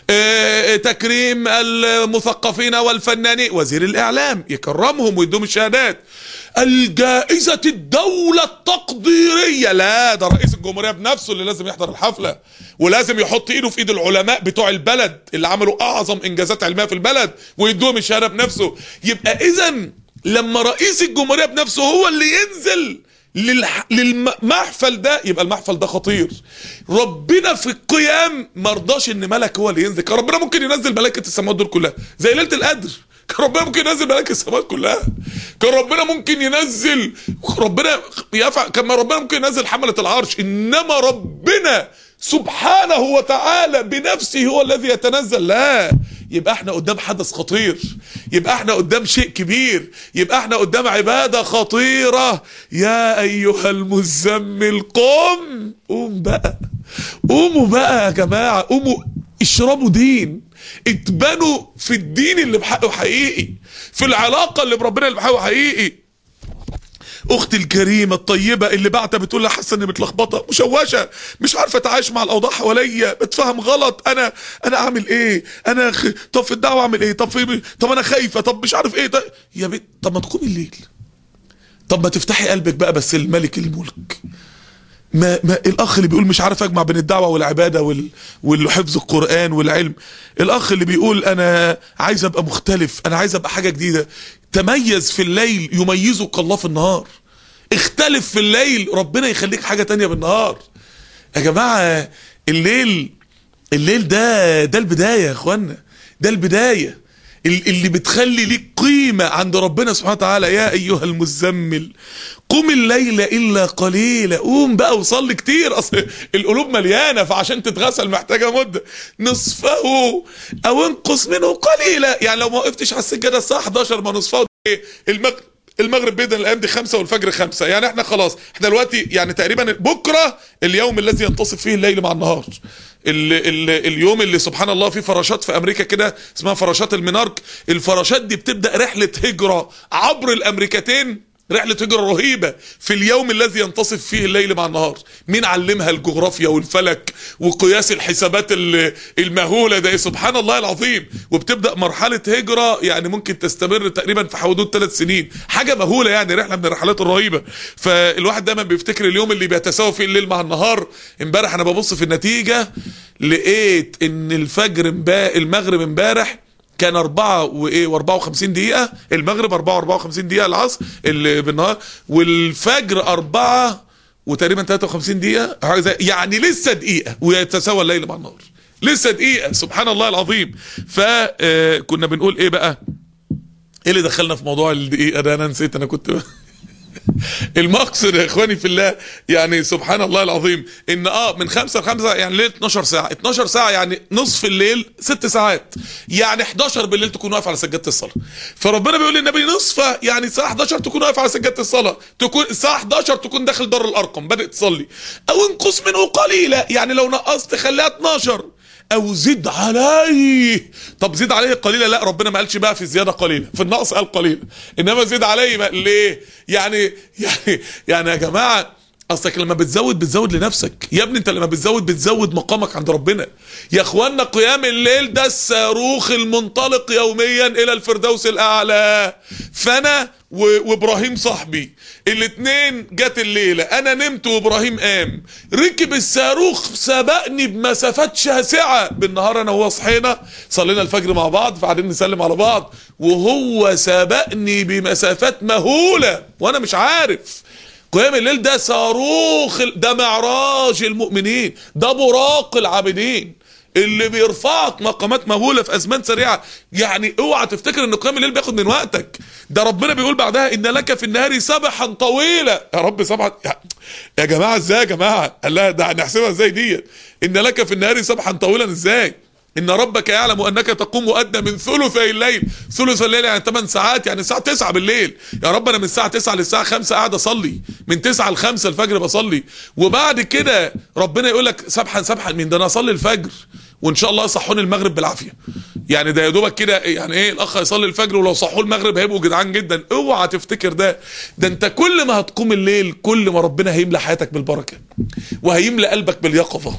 آه، تكريم المثقفين والفنانين وزير الاعلام يكرمهم ويدوم الشهادات الجائزة الدولة التقديرية لا ده رئيس الجمهورية بنفسه اللي لازم يحضر الحفلة ولازم يحط ايده في ايد العلماء بتوع البلد اللي عملوا اعظم انجازات علمية في البلد ويدوهم الشهادة بنفسه يبقى اذا لما رئيس الجمهورية بنفسه هو اللي ينزل للح... للمحفل ده يبقى المحفل ده خطير ربنا في القيام مرضاش ان ملك هو اللي ينزل كان ربنا ممكن ينزل ملائكه السماوات دول كلها زي ليله القدر كان ربنا ممكن ينزل ملائكه السماوات كلها كان ربنا ممكن ينزل ربنا يفعل كان ربنا ممكن ينزل حمله العرش انما ربنا سبحانه وتعالى بنفسه هو الذي يتنزل لا يبقى احنا قدام حدث خطير يبقى احنا قدام شيء كبير يبقى احنا قدام عبادة خطيرة يا ايها المزمل قم قوم بقى قوموا بقى يا جماعة قوموا اشربوا دين اتبنوا في الدين اللي بحقه حقيقي في العلاقة اللي بربنا اللي بحقه حقيقي اختي الكريمه الطيبه اللي بعتها بتقول لها حاسه اني متلخبطه مشوشه مش عارفه اتعايش مع الاوضاع حواليا بتفهم غلط انا انا اعمل ايه انا خ... طب في الدعوه اعمل ايه طب في طب انا خايفه طب مش عارف ايه ده يا بنت طب ما تقومي الليل طب ما تفتحي قلبك بقى بس الملك الملك ما, ما الاخ اللي بيقول مش عارف اجمع بين الدعوه والعباده وال والحفظ القران والعلم الاخ اللي بيقول انا عايز ابقى مختلف انا عايز ابقى حاجه جديده تميز في الليل يميزك الله في النهار اختلف في الليل ربنا يخليك حاجه تانية بالنهار يا جماعه الليل الليل ده ده البدايه يا اخوانا ده البدايه ال- اللي بتخلي ليك قيمة عند ربنا سبحانه وتعالى يا أيها المزمل قم الليل إلا قليلا قوم بقى وصلي كتير أصل القلوب مليانة فعشان تتغسل محتاجة مدة نصفه أو انقص منه قليلا يعني لو ما وقفتش على السجادة الساعة 11 ما نصفه إيه؟ المغرب المغرب بيدنا الايام دي خمسة والفجر خمسة يعني احنا خلاص احنا دلوقتي يعني تقريبا بكرة اليوم الذي ينتصف فيه الليل مع النهار ال ال اليوم اللي سبحان الله في فراشات في امريكا كده اسمها فراشات المنارك الفراشات دي بتبدأ رحلة هجرة عبر الامريكتين رحلة هجرة رهيبة في اليوم الذي ينتصف فيه الليل مع النهار مين علمها الجغرافيا والفلك وقياس الحسابات ال- المهولة ده سبحان الله العظيم وبتبدأ مرحلة هجرة يعني ممكن تستمر تقريبا في حدود ثلاث سنين حاجة مهولة يعني رحلة من الرحلات الرهيبة فالواحد دايما بيفتكر اليوم اللي بيتساوى فيه الليل مع النهار امبارح انا ببص في النتيجة لقيت ان الفجر امبا- المغرب امبارح كان أربعة وإيه وأربعة وخمسين دقيقة المغرب أربعة وأربعة وخمسين دقيقة العصر اللي بالنهار والفجر أربعة وتقريبا 53 دقيقة حاجة زي يعني لسه دقيقة ويتساوى الليل مع النهار لسه دقيقة سبحان الله العظيم فكنا بنقول إيه بقى إيه اللي دخلنا في موضوع الدقيقة ده أنا نسيت أنا كنت المقصد يا اخواني في الله يعني سبحان الله العظيم ان اه من خمسة لخمسة يعني ليل 12 ساعة 12 ساعة يعني نصف الليل ست ساعات يعني 11 بالليل تكون واقف على سجادة الصلاة فربنا بيقول للنبي نصفة يعني الساعة 11 تكون واقف على سجادة الصلاة تكون الساعة 11 تكون داخل دار الارقم بدأت تصلي او انقص منه قليلا يعني لو نقصت خليها 12 او زد عليه طب زد عليه قليلا لا ربنا ما قالش بقى في الزياده قليلا في النقص قال قليلا انما زد عليه بقى ليه يعني يعني يعني يا جماعه اصلك لما بتزود بتزود لنفسك يا ابني انت لما بتزود بتزود مقامك عند ربنا يا اخوانا قيام الليل ده الصاروخ المنطلق يوميا الى الفردوس الاعلى فانا و- وابراهيم صاحبي الاتنين جت الليلة انا نمت وابراهيم قام ركب الصاروخ سبقني بمسافات شاسعة بالنهار انا وهو صحينا صلينا الفجر مع بعض فقاعدين نسلم على بعض وهو سبقني بمسافات مهولة وانا مش عارف قيام الليل ده صاروخ ده معراج المؤمنين ده براق العابدين اللي بيرفعك مقامات مهوله في ازمان سريعه يعني اوعى تفتكر ان قيام الليل بياخد من وقتك ده ربنا بيقول بعدها ان لك في النهار سبحا طويلا يا رب سبحا يا- يا جماعه ازاي يا جماعه قال لها ده هنحسبها ازاي ديت ان لك في النهار سبحا طويلا ازاي ان ربك يعلم انك تقوم ادنى من ثلثي الليل ثلث الليل يعني 8 ساعات يعني الساعه 9 بالليل يا رب انا من الساعه 9 للساعه 5 قاعد اصلي من 9 ل 5 الفجر بصلي وبعد كده ربنا يقول لك سبحا سبحا مين ده انا اصلي الفجر وان شاء الله يصحوني المغرب بالعافيه يعني ده يا دوبك كده يعني ايه الاخ يصلي الفجر ولو صحوا المغرب هيبقوا جدعان جدا اوعى تفتكر ده ده انت كل ما هتقوم الليل كل ما ربنا هيملى حياتك بالبركه وهيملى قلبك باليقظه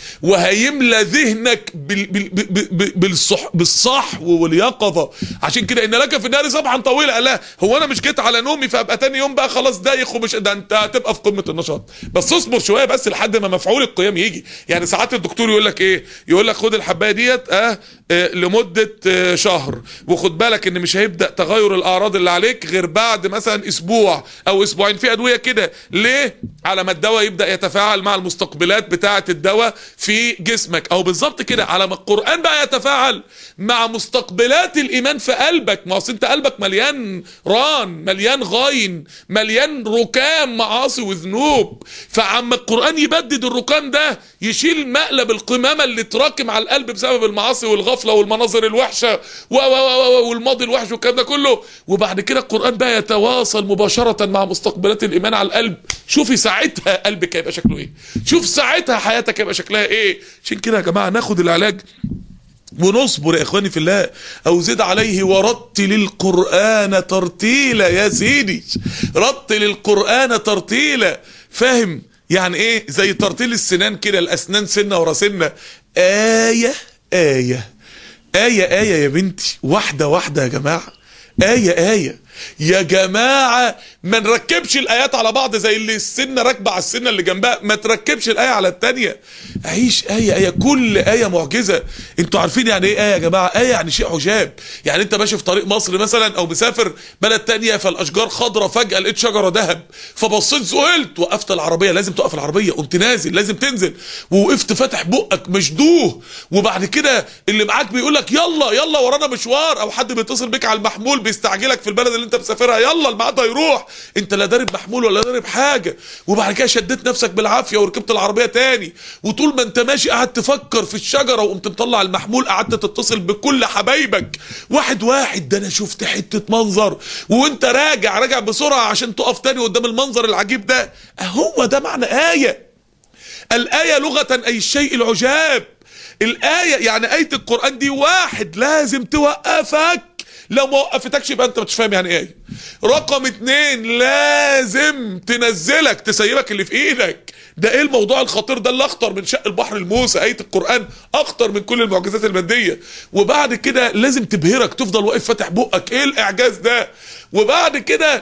وهيملى ذهنك بال بال بال بال بالصح بالصحو واليقظه عشان كده ان لك في النهار سبحا طويلا قال لها هو انا مش جيت على نومي فابقى تاني يوم بقى خلاص دايخ ومش ده انت هتبقى في قمه النشاط بس اصبر شويه بس لحد ما مفعول القيام يجي يعني ساعات الدكتور يقول لك ايه يقول لك خد الحبايه ديت اه, آه لمده آه شهر وخد بالك ان مش هيبدا تغير الاعراض اللي عليك غير بعد مثلا اسبوع او اسبوعين في ادويه كده ليه على ما الدواء يبدا يتفاعل مع المستقبلات بتاعه الدواء في جسمك او بالظبط كده على ما القران بقى يتفاعل مع مستقبلات الايمان في قلبك ما اصل انت قلبك مليان ران مليان غاين مليان ركام معاصي وذنوب فعم القران يبدد الركام ده يشيل مقلب القمامه اللي اتراكم على القلب بسبب المعاصي والغفله والمناظر الوحشه و و و والماضي الوحش والكلام ده كله وبعد كده القران بقى يتواصل مباشره مع مستقبلات الايمان على القلب شوفي ساعتها قلبك هيبقى شكله ايه شوف ساعتها حياتك هيبقى شكلها ايه عشان كده يا جماعه ناخد العلاج ونصبر يا اخواني في الله او زد عليه ورتل القران ترتيلا يا سيدي رتل القران ترتيلا فاهم يعني ايه زي ترتيل السنان كده الاسنان سنه ورا سنه ايه ايه ايه ايه يا بنتي واحده واحده يا جماعه ايه ايه يا جماعه ما نركبش الايات على بعض زي اللي السنه راكبه على السنه اللي جنبها ما تركبش الايه على الثانيه عيش ايه ايه كل ايه معجزه انتوا عارفين يعني ايه ايه يا جماعه ايه يعني شيء عجاب يعني انت ماشي في طريق مصر مثلا او مسافر بلد تانية فالاشجار خضراء فجاه لقيت شجره ذهب فبصيت زهلت وقفت العربيه لازم توقف العربيه قمت نازل لازم تنزل ووقفت فاتح بقك مشدوه وبعد كده اللي معاك بيقول لك يلا يلا ورانا مشوار او حد بيتصل بيك على المحمول بيستعجلك في البلد اللي انت مسافرها يلا الميعاد هيروح انت لا دارب محمول ولا دارب حاجه وبعد كده شديت نفسك بالعافيه وركبت العربيه تاني وطول ما انت ماشي قعدت تفكر في الشجره وقمت مطلع المحمول قعدت تتصل بكل حبايبك واحد واحد ده انا شفت حته منظر وانت راجع راجع بسرعه عشان تقف تاني قدام المنظر العجيب ده هو ده معنى ايه الايه لغه اي الشيء العجاب الايه يعني ايه القران دي واحد لازم توقفك لو ما وقفتكش يبقى انت مش فاهم يعني ايه رقم اتنين لازم تنزلك تسيبك اللي في ايدك ده ايه الموضوع الخطير ده اللي اخطر من شق البحر الموسى ايه القران اخطر من كل المعجزات الماديه وبعد كده لازم تبهرك تفضل واقف فاتح بقك ايه الاعجاز ده وبعد كده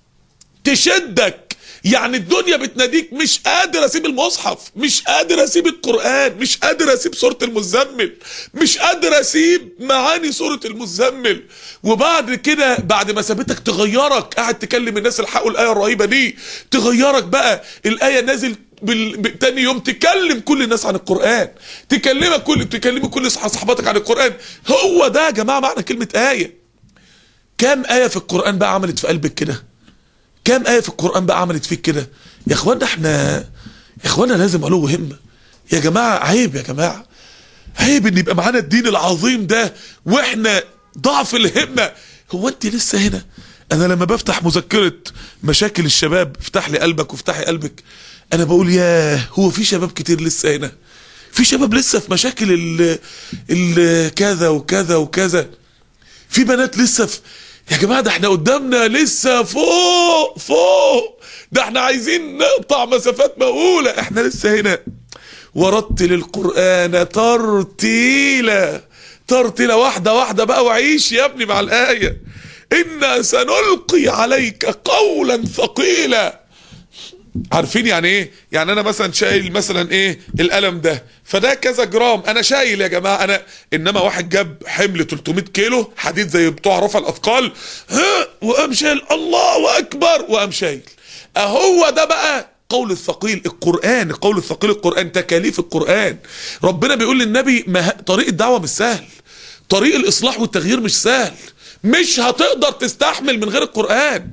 تشدك يعني الدنيا بتناديك مش قادر اسيب المصحف مش قادر اسيب القرآن مش قادر اسيب سورة المزمل مش قادر اسيب معاني سورة المزمل وبعد كده بعد ما سابتك تغيرك قاعد تكلم الناس الحقوا الآية الرهيبة دي تغيرك بقى الآية نازل بال... تاني يوم تكلم كل الناس عن القرآن تكلمك كل تكلم كل صحباتك عن القرآن هو ده يا جماعة معنى كلمة آية كام آية في القرآن بقى عملت في قلبك كده كام آية في القرآن بقى عملت فيك كده يا اخوانا احنا يا اخوانا لازم علو همة يا جماعة عيب يا جماعة عيب ان يبقى معانا الدين العظيم ده واحنا ضعف الهمة هو انت لسه هنا انا لما بفتح مذكرة مشاكل الشباب افتح لي قلبك وافتحي قلبك انا بقول ياه هو في شباب كتير لسه هنا في شباب لسه في مشاكل ال ال كذا وكذا وكذا في بنات لسه في يا جماعة ده احنا قدامنا لسه فوق فوق ده احنا عايزين نقطع مسافات مهولة احنا لسه هنا ورتل القرآن ترتيلا ترتيلا واحدة واحدة بقى وعيش يا ابني مع الآية إنا سنلقي عليك قولا ثقيلا عارفين يعني ايه يعني انا مثلا شايل مثلا ايه القلم ده فده كذا جرام انا شايل يا جماعه انا انما واحد جاب حمل 300 كيلو حديد زي بتوع رفع الاثقال ها وقام شايل الله اكبر وقام شايل اهو ده بقى قول الثقيل القرآن قول الثقيل القرآن تكاليف القرآن ربنا بيقول للنبي ما طريق الدعوة مش سهل طريق الإصلاح والتغيير مش سهل مش هتقدر تستحمل من غير القرآن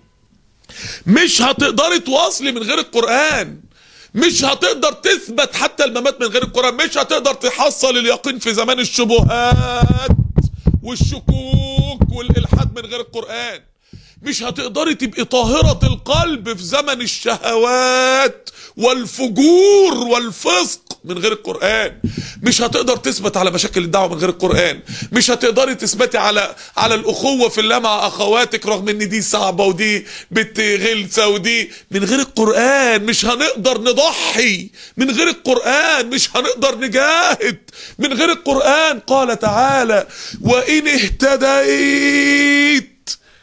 مش هتقدري تواصلي من غير القرآن مش هتقدر تثبت حتى الممات من غير القرآن مش هتقدر تحصل اليقين في زمان الشبهات والشكوك والإلحاد من غير القرآن مش هتقدري تبقي طاهرة القلب في زمن الشهوات والفجور والفسق من غير القرآن مش هتقدر تثبت على مشاكل الدعوة من غير القرآن مش هتقدري تثبتي على على الأخوة في الله مع أخواتك رغم إن دي صعبة ودي بنت غلسة ودي من غير القرآن مش هنقدر نضحي من غير القرآن مش هنقدر نجاهد من غير القرآن قال تعالى وإن اهتديت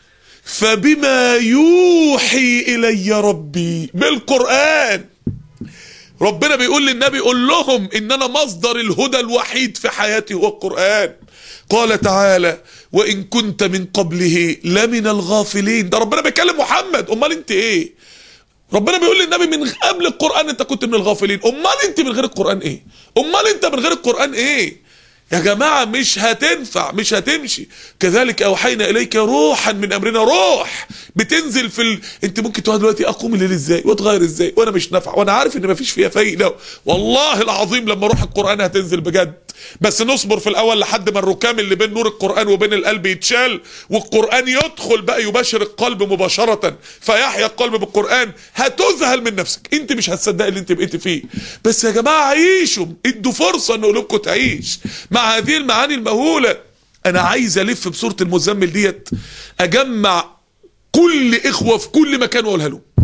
فبما يوحي إلي ربي بالقرآن ربنا بيقول للنبي قول لهم ان انا مصدر الهدى الوحيد في حياتي هو القرآن قال تعالى وان كنت من قبله لمن الغافلين ده ربنا بيكلم محمد امال انت ايه ربنا بيقول للنبي من قبل القرآن انت كنت من الغافلين امال انت من غير القرآن ايه امال انت من غير القرآن ايه يا جماعة مش هتنفع مش هتمشي كذلك أوحينا إليك روحا من أمرنا روح بتنزل في ال... أنت ممكن تقعد دلوقتي أقوم الليل إزاي وأتغير إزاي وأنا مش نافع وأنا عارف إن مفيش فيها فايدة والله العظيم لما روح القرآن هتنزل بجد بس نصبر في الأول لحد ما الركام اللي بين نور القرآن وبين القلب يتشال والقرآن يدخل بقى يباشر القلب مباشرة فيحيا القلب بالقرآن هتذهل من نفسك أنت مش هتصدق اللي أنت بقيت فيه بس يا جماعة عيشوا ادوا فرصة إن قلوبكم تعيش مع هذه المعاني المهولة انا عايز الف بصورة المزمل ديت اجمع كل اخوة في كل مكان واقولها لهم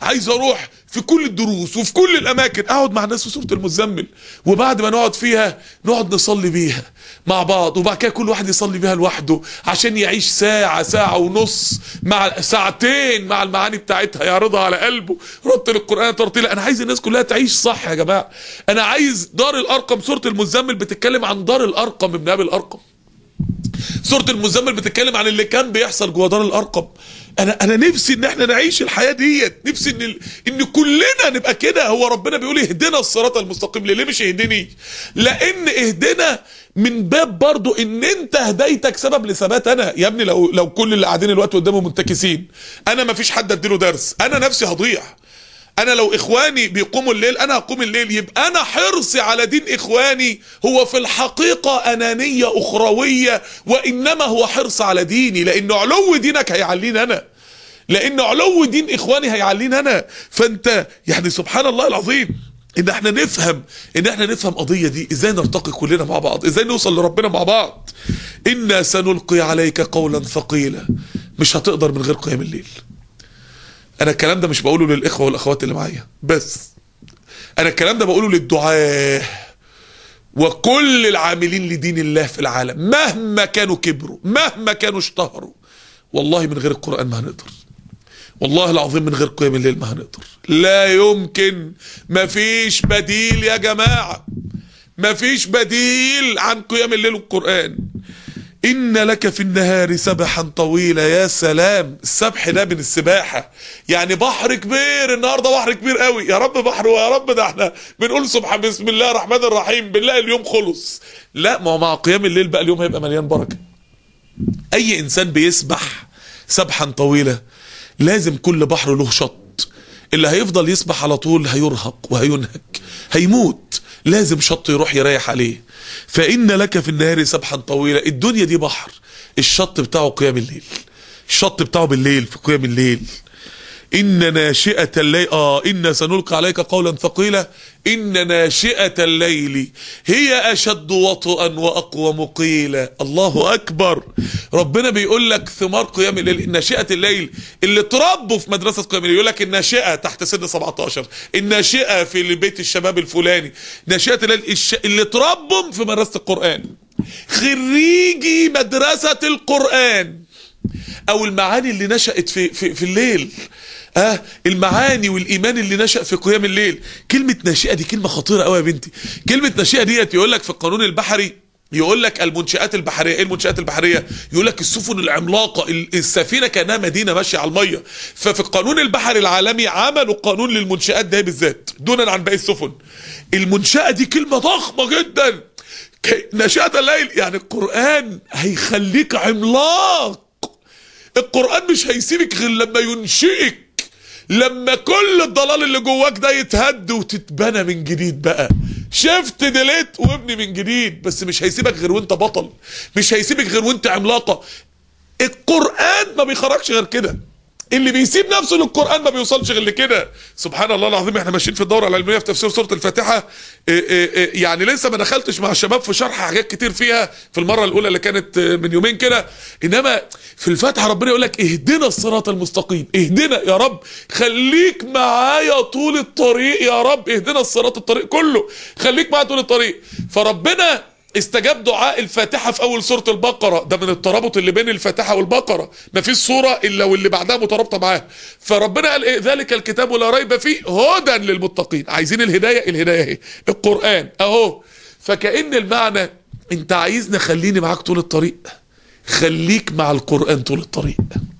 عايز اروح في كل الدروس وفي كل الاماكن اقعد مع الناس في سوره المزمل وبعد ما نقعد فيها نقعد نصلي بيها مع بعض وبعد كده كل واحد يصلي بيها لوحده عشان يعيش ساعه ساعه ونص مع ساعتين مع المعاني بتاعتها يعرضها على قلبه رتل القران ترتيلا انا عايز الناس كلها تعيش صح يا جماعه انا عايز دار الارقم سوره المزمل بتتكلم عن دار الارقم ابن ابي الارقم سوره المزمل بتتكلم عن اللي كان بيحصل جوه دار الارقم انا انا نفسي ان احنا نعيش الحياه ديت نفسي ان ال... ان كلنا نبقى كده هو ربنا بيقول اهدنا الصراط المستقيم ليه مش اهدني لان اهدنا من باب برضو ان انت هدايتك سبب لثبات انا يا ابني لو لو كل اللي قاعدين الوقت قدامه منتكسين انا ما فيش حد اديله درس انا نفسي هضيع انا لو اخواني بيقوموا الليل انا هقوم الليل يبقى انا حرصي على دين اخواني هو في الحقيقة انانية اخروية وانما هو حرص على ديني لان علو دينك هيعليني انا لان علو دين اخواني هيعليني انا فانت يعني سبحان الله العظيم ان احنا نفهم ان احنا نفهم قضية دي ازاي نرتقي كلنا مع بعض ازاي نوصل لربنا مع بعض انا سنلقي عليك قولا ثقيلا مش هتقدر من غير قيام الليل انا الكلام ده مش بقوله للاخوه والاخوات اللي معايا بس انا الكلام ده بقوله للدعاه وكل العاملين لدين الله في العالم مهما كانوا كبروا مهما كانوا اشتهروا والله من غير القران ما هنقدر والله العظيم من غير قيام الليل ما هنقدر لا يمكن مفيش بديل يا جماعه مفيش بديل عن قيام الليل والقران إن لك في النهار سبحا طويلا يا سلام السبح ده من السباحة يعني بحر كبير النهاردة بحر كبير قوي يا رب بحر ويا رب ده احنا بنقول سبحان بسم الله الرحمن الرحيم بالله اليوم خلص لا ما هو مع قيام الليل بقى اليوم هيبقى مليان بركة أي إنسان بيسبح سبحا طويلا لازم كل بحر له شط اللي هيفضل يسبح على طول هيرهق وهينهك هيموت لازم شط يروح يريح عليه فإن لك في النهار سبحا طويلا الدنيا دي بحر الشط بتاعه قيام الليل الشط بتاعه بالليل في قيام الليل إن ناشئة الليل آه إن سنلقي عليك قولا ثقيلا إن ناشئة الليل هي أشد وطئا وأقوم قيلا الله أكبر ربنا بيقول لك ثمار قيام الليل ناشئة الليل اللي تربوا في مدرسة قيام الليل يقول لك الناشئة تحت سن 17 الناشئة في بيت الشباب الفلاني ناشئة الليل الش... اللي تربوا في مدرسة القرآن خريجي مدرسة القرآن أو المعاني اللي نشأت في, في, في الليل اه المعاني والايمان اللي نشا في قيام الليل كلمه ناشئه دي كلمه خطيره قوي يا بنتي كلمه ناشئه ديت يقول لك في القانون البحري يقول لك المنشآت البحرية ايه المنشآت البحرية يقول لك السفن العملاقة السفينة كأنها مدينة ماشية على المية ففي القانون البحري العالمي عملوا قانون للمنشآت ده بالذات دونا عن باقي السفن المنشأة دي كلمة ضخمة جدا نشأة الليل يعني القرآن هيخليك عملاق القرآن مش هيسيبك غير لما ينشئك لما كل الضلال اللي جواك ده يتهد وتتبنى من جديد بقى شفت ديليت وابني من جديد بس مش هيسيبك غير وانت بطل مش هيسيبك غير وانت عملاقة القرآن ما بيخرجش غير كده اللي بيسيب نفسه للقرآن ما بيوصلش غير لكده سبحان الله العظيم احنا ماشيين في الدورة العلمية في تفسير سورة الفاتحة إيه إيه يعني لسه ما دخلتش مع الشباب في شرح حاجات كتير فيها في المرة الأولى اللي كانت من يومين كده إنما في الفاتحة ربنا يقول لك اهدنا الصراط المستقيم اهدنا يا رب خليك معايا طول الطريق يا رب اهدنا الصراط الطريق كله خليك معايا طول الطريق فربنا استجاب دعاء الفاتحة في أول سورة البقرة ده من الترابط اللي بين الفاتحة والبقرة ما فيش سورة إلا واللي بعدها مترابطة معاها فربنا قال إيه ذلك الكتاب لا ريب فيه هدى للمتقين عايزين الهداية الهداية اهي القرآن أهو فكأن المعنى أنت عايزني خليني معاك طول الطريق خليك مع القرآن طول الطريق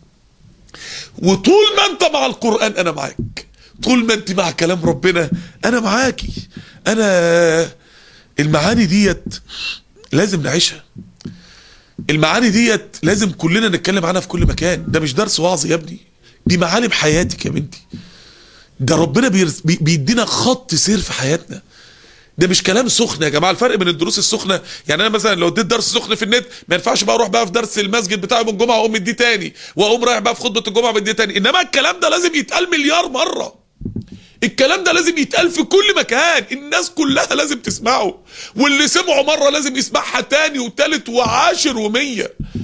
وطول ما أنت مع القرآن أنا معاك طول ما أنت مع كلام ربنا أنا معاكي أنا المعاني ديت لازم نعيشها المعاني ديت لازم كلنا نتكلم عنها في كل مكان ده مش درس وعظ يا ابني دي معالم حياتك يا بنتي ده ربنا بيرز... بي... بيدينا خط سير في حياتنا ده مش كلام سخن يا جماعه الفرق بين الدروس السخنه يعني انا مثلا لو اديت درس سخن في النت ما ينفعش بقى اروح بقى في درس المسجد بتاع يوم الجمعه واقوم مديه تاني واقوم رايح بقى في خطبه الجمعه مديه تاني انما الكلام ده لازم يتقال مليار مره الكلام ده لازم يتقال في كل مكان الناس كلها لازم تسمعه واللي سمعه مرة لازم يسمعها تاني وتالت وعاشر ومية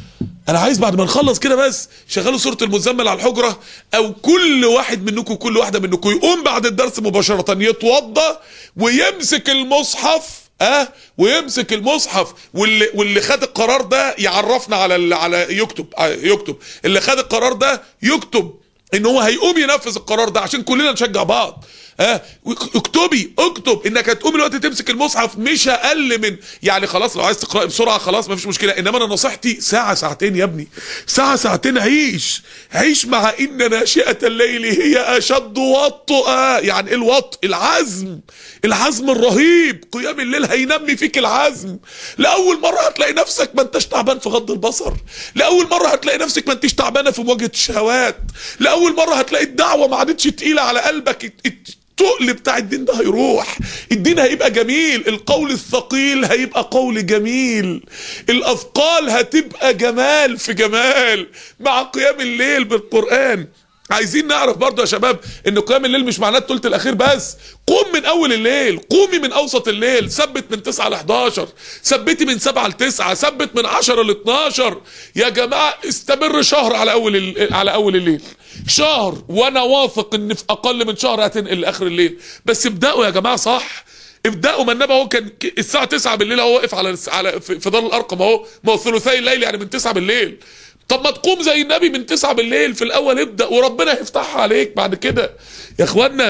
انا عايز بعد ما نخلص كده بس شغلوا سوره المزمل على الحجره او كل واحد منكم كل واحده منكم يقوم بعد الدرس مباشره يتوضى ويمسك المصحف اه ويمسك المصحف واللي واللي خد القرار ده يعرفنا على ال- على يكتب آه، يكتب اللي خد القرار ده يكتب ان هو هيقوم ينفذ القرار ده عشان كلنا نشجع بعض اه اكتبي اكتب انك هتقوم الوقت تمسك المصحف مش اقل من يعني خلاص لو عايز تقرا بسرعه خلاص مفيش مشكله انما انا نصيحتي ساعه ساعتين يا ابني ساعه ساعتين عيش عيش مع ان ناشئه الليل هي اشد وطئا يعني ايه الوطء العزم العزم الرهيب قيام الليل هينمي فيك العزم لاول مره هتلاقي نفسك ما انتش تعبان في غض البصر لاول مره هتلاقي نفسك ما انتش تعبانه في مواجهه الشهوات لاول مره هتلاقي الدعوه ما عادتش تقيله على قلبك الت- التقل بتاع الدين ده هيروح الدين هيبقى جميل القول الثقيل هيبقى قول جميل الاثقال هتبقى جمال في جمال مع قيام الليل بالقران عايزين نعرف برضو يا شباب ان قيام الليل مش معناه الثلث الاخير بس قوم من اول الليل قومي من اوسط الليل ثبت من 9 ل 11 ثبتي من 7 ل 9 ثبت من 10 ل 12 يا جماعه استمر شهر على اول ال- على اول الليل شهر وانا واثق ان في اقل من شهر هتنقل لاخر الليل بس ابداوا يا جماعه صح ابداوا ما النبي هو كان ك- الساعه 9 بالليل هو واقف على على في في دار الارقم اهو ما هو ثلثي الليل يعني من 9 بالليل طب ما تقوم زي النبي من 9 بالليل في الاول ابدا وربنا هيفتحها عليك بعد كده يا اخوانا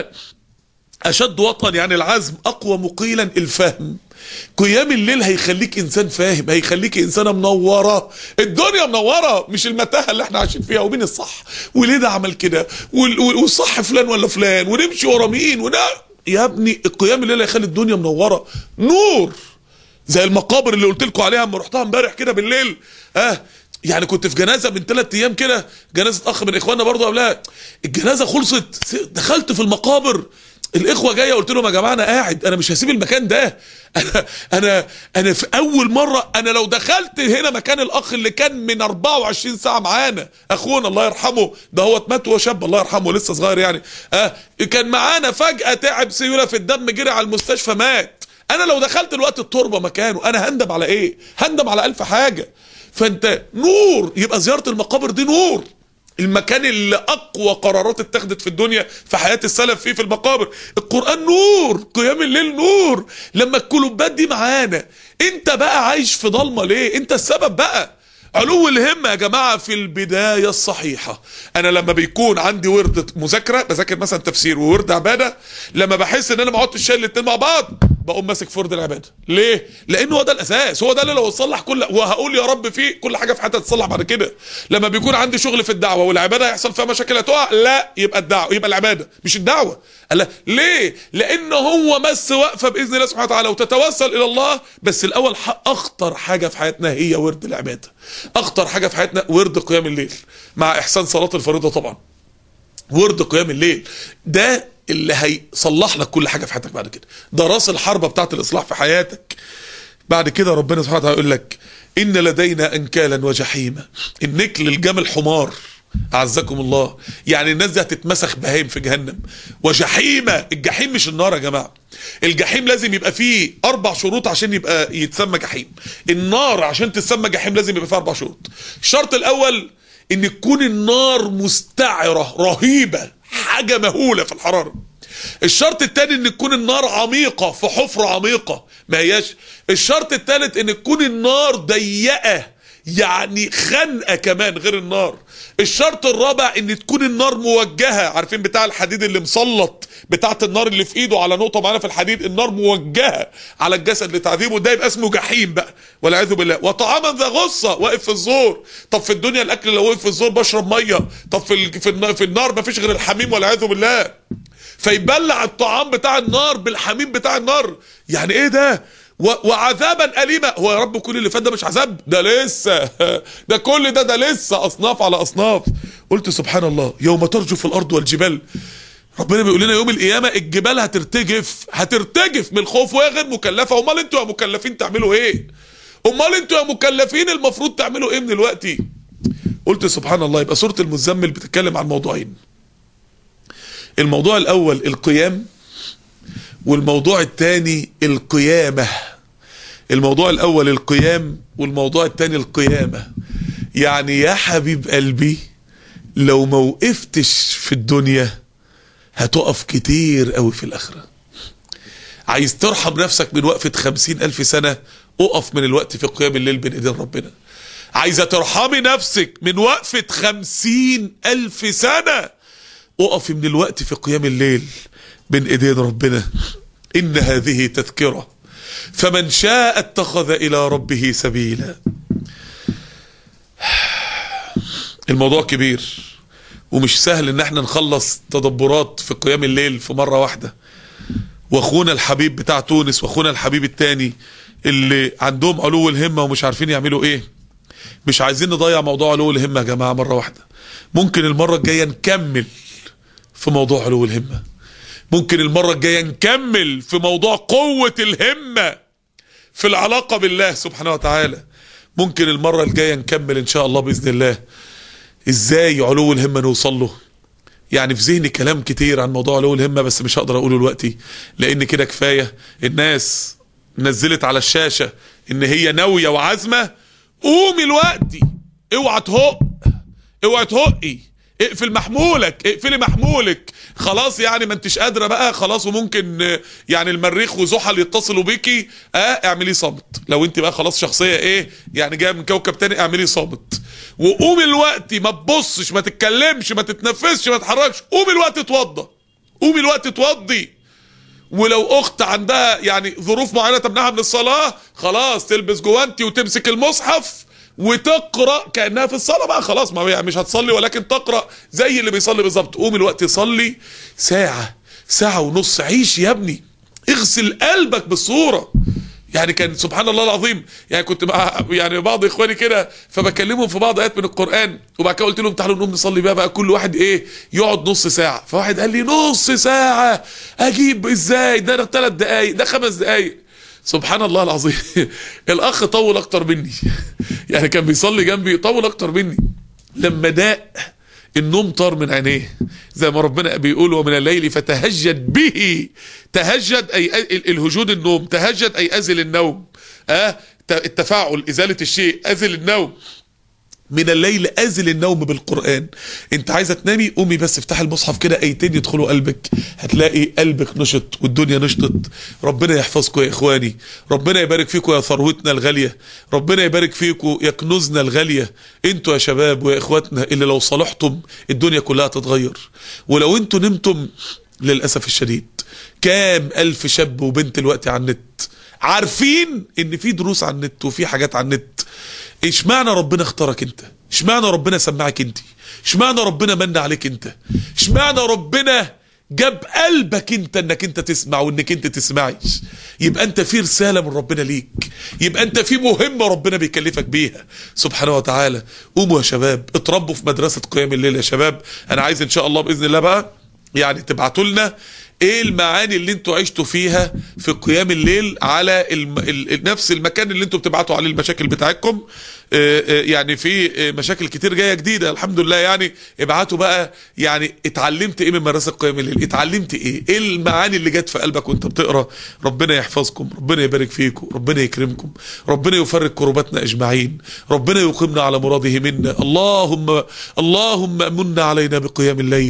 اشد وطن يعني العزم اقوى مقيلا الفهم قيام الليل هيخليك انسان فاهم هيخليك انسانه منوره الدنيا منوره مش المتاهه اللي احنا عايشين فيها ومين الصح وليه ده عمل كده وال- وال- والصح فلان ولا فلان ونمشي ورا مين ونا يا ابني القيام الليل هيخلي الدنيا منوره نور زي المقابر اللي قلت لكم عليها اما رحتها امبارح كده بالليل اه يعني كنت في جنازه من ثلاث ايام كده جنازه اخ من اخواننا برضه قبلها الجنازه خلصت س- دخلت في المقابر الاخوه جايه قلت لهم يا جماعه انا قاعد انا مش هسيب المكان ده انا انا انا في اول مره انا لو دخلت هنا مكان الاخ اللي كان من 24 ساعه معانا اخونا الله يرحمه ده هو مات وهو شاب الله يرحمه لسه صغير يعني اه كان معانا فجاه تعب سيوله في الدم جري على المستشفى مات انا لو دخلت الوقت التربه مكانه انا هندم على ايه هندم على الف حاجه فانت نور يبقى زياره المقابر دي نور المكان اللي اقوى قرارات اتخذت في الدنيا في حياه السلف فيه في المقابر القران نور قيام الليل نور لما الكلوبات دي معانا انت بقى عايش في ضلمه ليه انت السبب بقى علو الهمة يا جماعة في البداية الصحيحة أنا لما بيكون عندي ورد مذاكرة بذاكر مثلا تفسير وورد عبادة لما بحس إن أنا ما عدتش شايل الاتنين مع بعض بقوم ماسك في ورد العبادة ليه؟ لأن هو ده الأساس هو ده اللي لو اتصلح كل وهقول يا رب فيه كل حاجة في حياتي هتتصلح بعد كده لما بيكون عندي شغل في الدعوة والعبادة هيحصل فيها مشاكل هتقع لا يبقى الدعوة يبقى العبادة مش الدعوة لا ليه؟ لأن هو مس واقفة بإذن الله سبحانه وتعالى وتتوسل إلى الله بس الأول ح- أخطر حاجة في حياتنا هي ورد العبادة أخطر حاجة في حياتنا ورد قيام الليل مع إحسان صلاة الفريضة طبعا ورد قيام الليل ده اللي هيصلح لك كل حاجه في حياتك بعد كده ده راس الحربه بتاعت الاصلاح في حياتك بعد كده ربنا سبحانه وتعالى يقول لك ان لدينا انكالا وجحيما النكل الجمل حمار اعزكم الله يعني الناس دي هتتمسخ بهايم في جهنم وجحيمه الجحيم مش النار يا جماعه الجحيم لازم يبقى فيه اربع شروط عشان يبقى يتسمى جحيم النار عشان تتسمى جحيم لازم يبقى فيها اربع شروط الشرط الاول ان تكون النار مستعره رهيبه حاجه مهوله في الحراره الشرط الثاني ان تكون النار عميقه في حفره عميقه ما هياش الشرط الثالث ان تكون النار ضيقه يعني خنقه كمان غير النار الشرط الرابع ان تكون النار موجهه عارفين بتاع الحديد اللي مسلط بتاعه النار اللي في ايده على نقطه معينه في الحديد النار موجهه على الجسد لتعذيبه ده يبقى اسمه جحيم بقى والعياذ بالله وطعاما ذا غصه واقف في الزور طب في الدنيا الاكل لو وقف في الزور بشرب ميه طب في ال- في النار, في النار مفيش غير الحميم والعياذ بالله فيبلع الطعام بتاع النار بالحميم بتاع النار يعني ايه ده و- وعذابا أليما هو يا رب كل اللي فات ده مش عذاب ده لسه ده كل ده ده لسه أصناف على أصناف قلت سبحان الله يوم ترجف الأرض والجبال ربنا بيقول لنا يوم القيامة الجبال هترتجف هترتجف من الخوف وهي غير مكلفة أمال أنتوا يا مكلفين تعملوا إيه أمال أنتوا يا مكلفين المفروض تعملوا إيه من الوقت قلت سبحان الله يبقى سورة المزمل بتتكلم عن موضوعين الموضوع الأول القيام والموضوع الثاني القيامة الموضوع الأول القيام والموضوع الثاني القيامة يعني يا حبيب قلبي لو ما وقفتش في الدنيا هتقف كتير قوي في الآخرة عايز ترحم نفسك من وقفة خمسين ألف سنة اقف من الوقت في قيام الليل بين ايدين ربنا عايزة ترحمي نفسك من وقفة خمسين ألف سنة اقفي من الوقت في قيام الليل بين ايدين ربنا إن هذه تذكرة فمن شاء اتخذ إلى ربه سبيلا الموضوع كبير ومش سهل ان احنا نخلص تدبرات في قيام الليل في مرة واحدة واخونا الحبيب بتاع تونس واخونا الحبيب التاني اللي عندهم علو الهمة ومش عارفين يعملوا ايه مش عايزين نضيع موضوع علو الهمة يا جماعة مرة واحدة ممكن المرة الجاية نكمل في موضوع علو الهمة ممكن المرة الجاية نكمل في موضوع قوة الهمة في العلاقة بالله سبحانه وتعالى ممكن المرة الجاية نكمل ان شاء الله بإذن الله ازاي علو الهمة نوصل له يعني في ذهني كلام كتير عن موضوع علو الهمة بس مش هقدر اقوله دلوقتي لان كده كفاية الناس نزلت على الشاشة ان هي ناوية وعازمة قومي دلوقتي اوعى تهق اوعى تهقي اقفل محمولك اقفلي محمولك خلاص يعني ما انتش قادره بقى خلاص وممكن يعني المريخ وزحل يتصلوا بيكي اه اعملي صمت لو انت بقى خلاص شخصيه ايه يعني جايه من كوكب تاني اعملي صامت وقومي الوقت ما تبصش ما تتكلمش ما تتنفسش ما تتحركش قومي الوقت اتوضى قومي الوقت اتوضي ولو اخت عندها يعني ظروف معينه تمنعها من الصلاه خلاص تلبس جوانتي وتمسك المصحف وتقرا كانها في الصلاه بقى خلاص ما يعني مش هتصلي ولكن تقرا زي اللي بيصلي بالظبط قوم الوقت صلي ساعه ساعه ونص عيش يا ابني اغسل قلبك بالصوره يعني كان سبحان الله العظيم يعني كنت مع يعني بعض اخواني كده فبكلمهم في بعض ايات من القران وبعد كده قلت لهم تعالوا نقوم نصلي بقى بقى كل واحد ايه يقعد نص ساعه فواحد قال لي نص ساعه اجيب ازاي ده ثلاث دقايق ده خمس دقايق سبحان الله العظيم الاخ طول اكتر مني يعني كان بيصلي جنبي طول اكتر مني لما داق النوم طار من عينيه زي ما ربنا بيقول ومن الليل فتهجد به تهجد اي الهجود النوم تهجد اي ازل النوم اه التفاعل ازاله الشيء ازل النوم من الليل ازل النوم بالقران انت عايزه تنامي قومي بس افتحي المصحف كده ايتين يدخلوا قلبك هتلاقي قلبك نشط والدنيا نشطت ربنا يحفظكم يا اخواني ربنا يبارك فيكم يا ثروتنا الغاليه ربنا يبارك فيكم يا كنوزنا الغاليه انتوا يا شباب ويا اخواتنا اللي لو صلحتم الدنيا كلها تتغير ولو انتوا نمتم للاسف الشديد كام الف شاب وبنت الوقت على النت عارفين ان في دروس على النت وفي حاجات على النت اشمعنى ربنا اختارك انت اشمعنى ربنا سمعك انت اشمعنى ربنا من عليك انت اشمعنى ربنا جاب قلبك انت انك انت تسمع وانك انت تسمعش يبقى انت في رسالة من ربنا ليك يبقى انت في مهمة ربنا بيكلفك بيها سبحانه وتعالى قوموا يا شباب اتربوا في مدرسة قيام الليل يا شباب انا عايز ان شاء الله باذن الله بقى يعني تبعتوا لنا ايه المعاني اللي انتوا عشتوا فيها في قيام الليل على الم... ال... نفس المكان اللي انتوا بتبعتوا عليه المشاكل بتاعتكم اه اه يعني في مشاكل كتير جايه جديده الحمد لله يعني ابعتوا بقى يعني اتعلمت ايه من مدرسه قيام الليل اتعلمت ايه ايه المعاني اللي جت في قلبك وانت بتقرا ربنا يحفظكم ربنا يبارك فيكم ربنا يكرمكم ربنا يفرج كرباتنا اجمعين ربنا يقيمنا على مراده منا اللهم اللهم امنا علينا بقيام الليل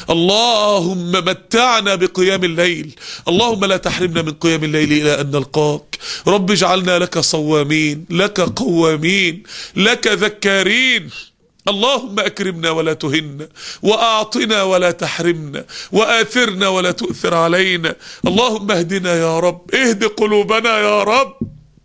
اللهم متعنا بقيام الليل اللهم لا تحرمنا من قيام الليل الى ان نلقاك رب اجعلنا لك صوامين لك قوامين لك ذكارين اللهم اكرمنا ولا تهنا واعطنا ولا تحرمنا واثرنا ولا تؤثر علينا اللهم اهدنا يا رب اهد قلوبنا يا رب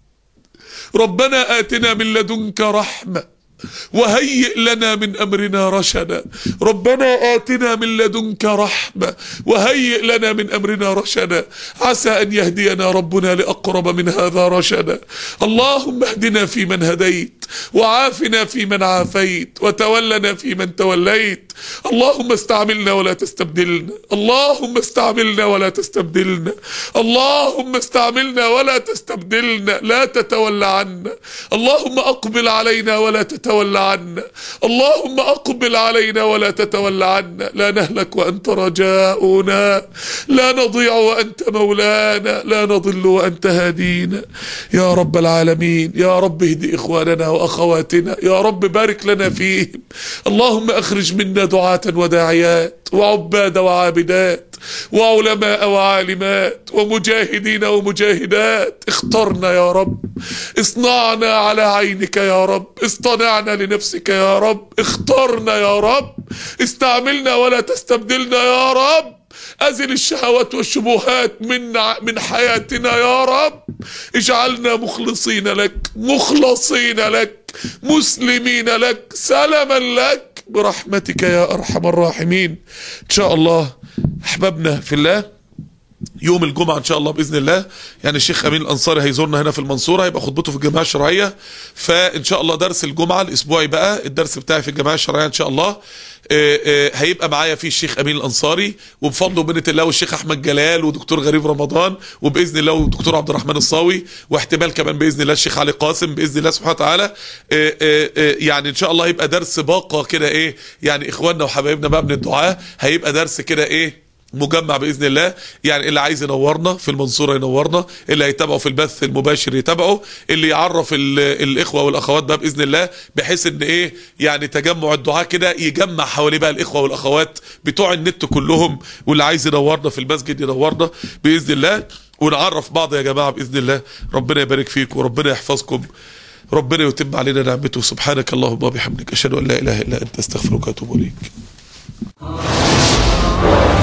ربنا اتنا من لدنك رحمه وهيئ لنا من امرنا رشدا ربنا اتنا من لدنك رحمه وهيئ لنا من امرنا رشدا عسى ان يهدينا ربنا لاقرب من هذا رشدا اللهم اهدنا فيمن هديت وعافنا فيمن عافيت وتولنا فيمن توليت اللهم استعملنا ولا تستبدلنا اللهم استعملنا ولا تستبدلنا اللهم استعملنا ولا تستبدلنا لا تتولى عنا اللهم اقبل علينا ولا تتولى عنا اللهم اقبل علينا ولا تتولى عنا لا نهلك وانت رجاؤنا لا نضيع وانت مولانا لا نضل وانت هادينا يا رب العالمين يا رب اهد اخواننا واخواتنا يا رب بارك لنا فيهم اللهم اخرج منا دعاة وداعيات وعباد وعابدات وعلماء وعالمات ومجاهدين ومجاهدات اخترنا يا رب اصنعنا على عينك يا رب اصطنعنا لنفسك يا رب اخترنا يا رب استعملنا ولا تستبدلنا يا رب أزل الشهوات والشبهات من من حياتنا يا رب اجعلنا مخلصين لك مخلصين لك مسلمين لك سلما لك برحمتك يا أرحم الراحمين إن شاء الله أحبابنا في الله يوم الجمعة إن شاء الله بإذن الله يعني الشيخ أمين الأنصاري هيزورنا هنا في المنصورة هيبقى خطبته في الجماعة الشرعية فإن شاء الله درس الجمعة الأسبوعي بقى الدرس بتاعي في الجماعة الشرعية إن شاء الله آه، آه، هيبقى معايا فيه الشيخ أمين الأنصاري وبفضل ومنة الله والشيخ أحمد جلال ودكتور غريب رمضان وبإذن الله ودكتور عبد الرحمن الصاوي واحتمال كمان بإذن الله الشيخ علي قاسم بإذن الله سبحانه وتعالى آه، آه، آه، يعني إن شاء الله هيبقى درس باقة كده إيه يعني إخواننا وحبايبنا بقى من الدعاء هيبقى درس كده إيه مجمع باذن الله يعني اللي عايز ينورنا في المنصوره ينورنا اللي هيتابعه في البث المباشر يتابعه اللي يعرف ال- الاخوه والاخوات بقى باذن الله بحيث ان ايه يعني تجمع الدعاء كده يجمع حواليه بقى الاخوه والاخوات بتوع النت كلهم واللي عايز ينورنا في المسجد ينورنا باذن الله ونعرف بعض يا جماعه باذن الله ربنا يبارك فيكم وربنا يحفظكم ربنا يتم علينا نعمته سبحانك اللهم وبحمدك اشهد ان لا اله الا انت استغفرك واتوب اليك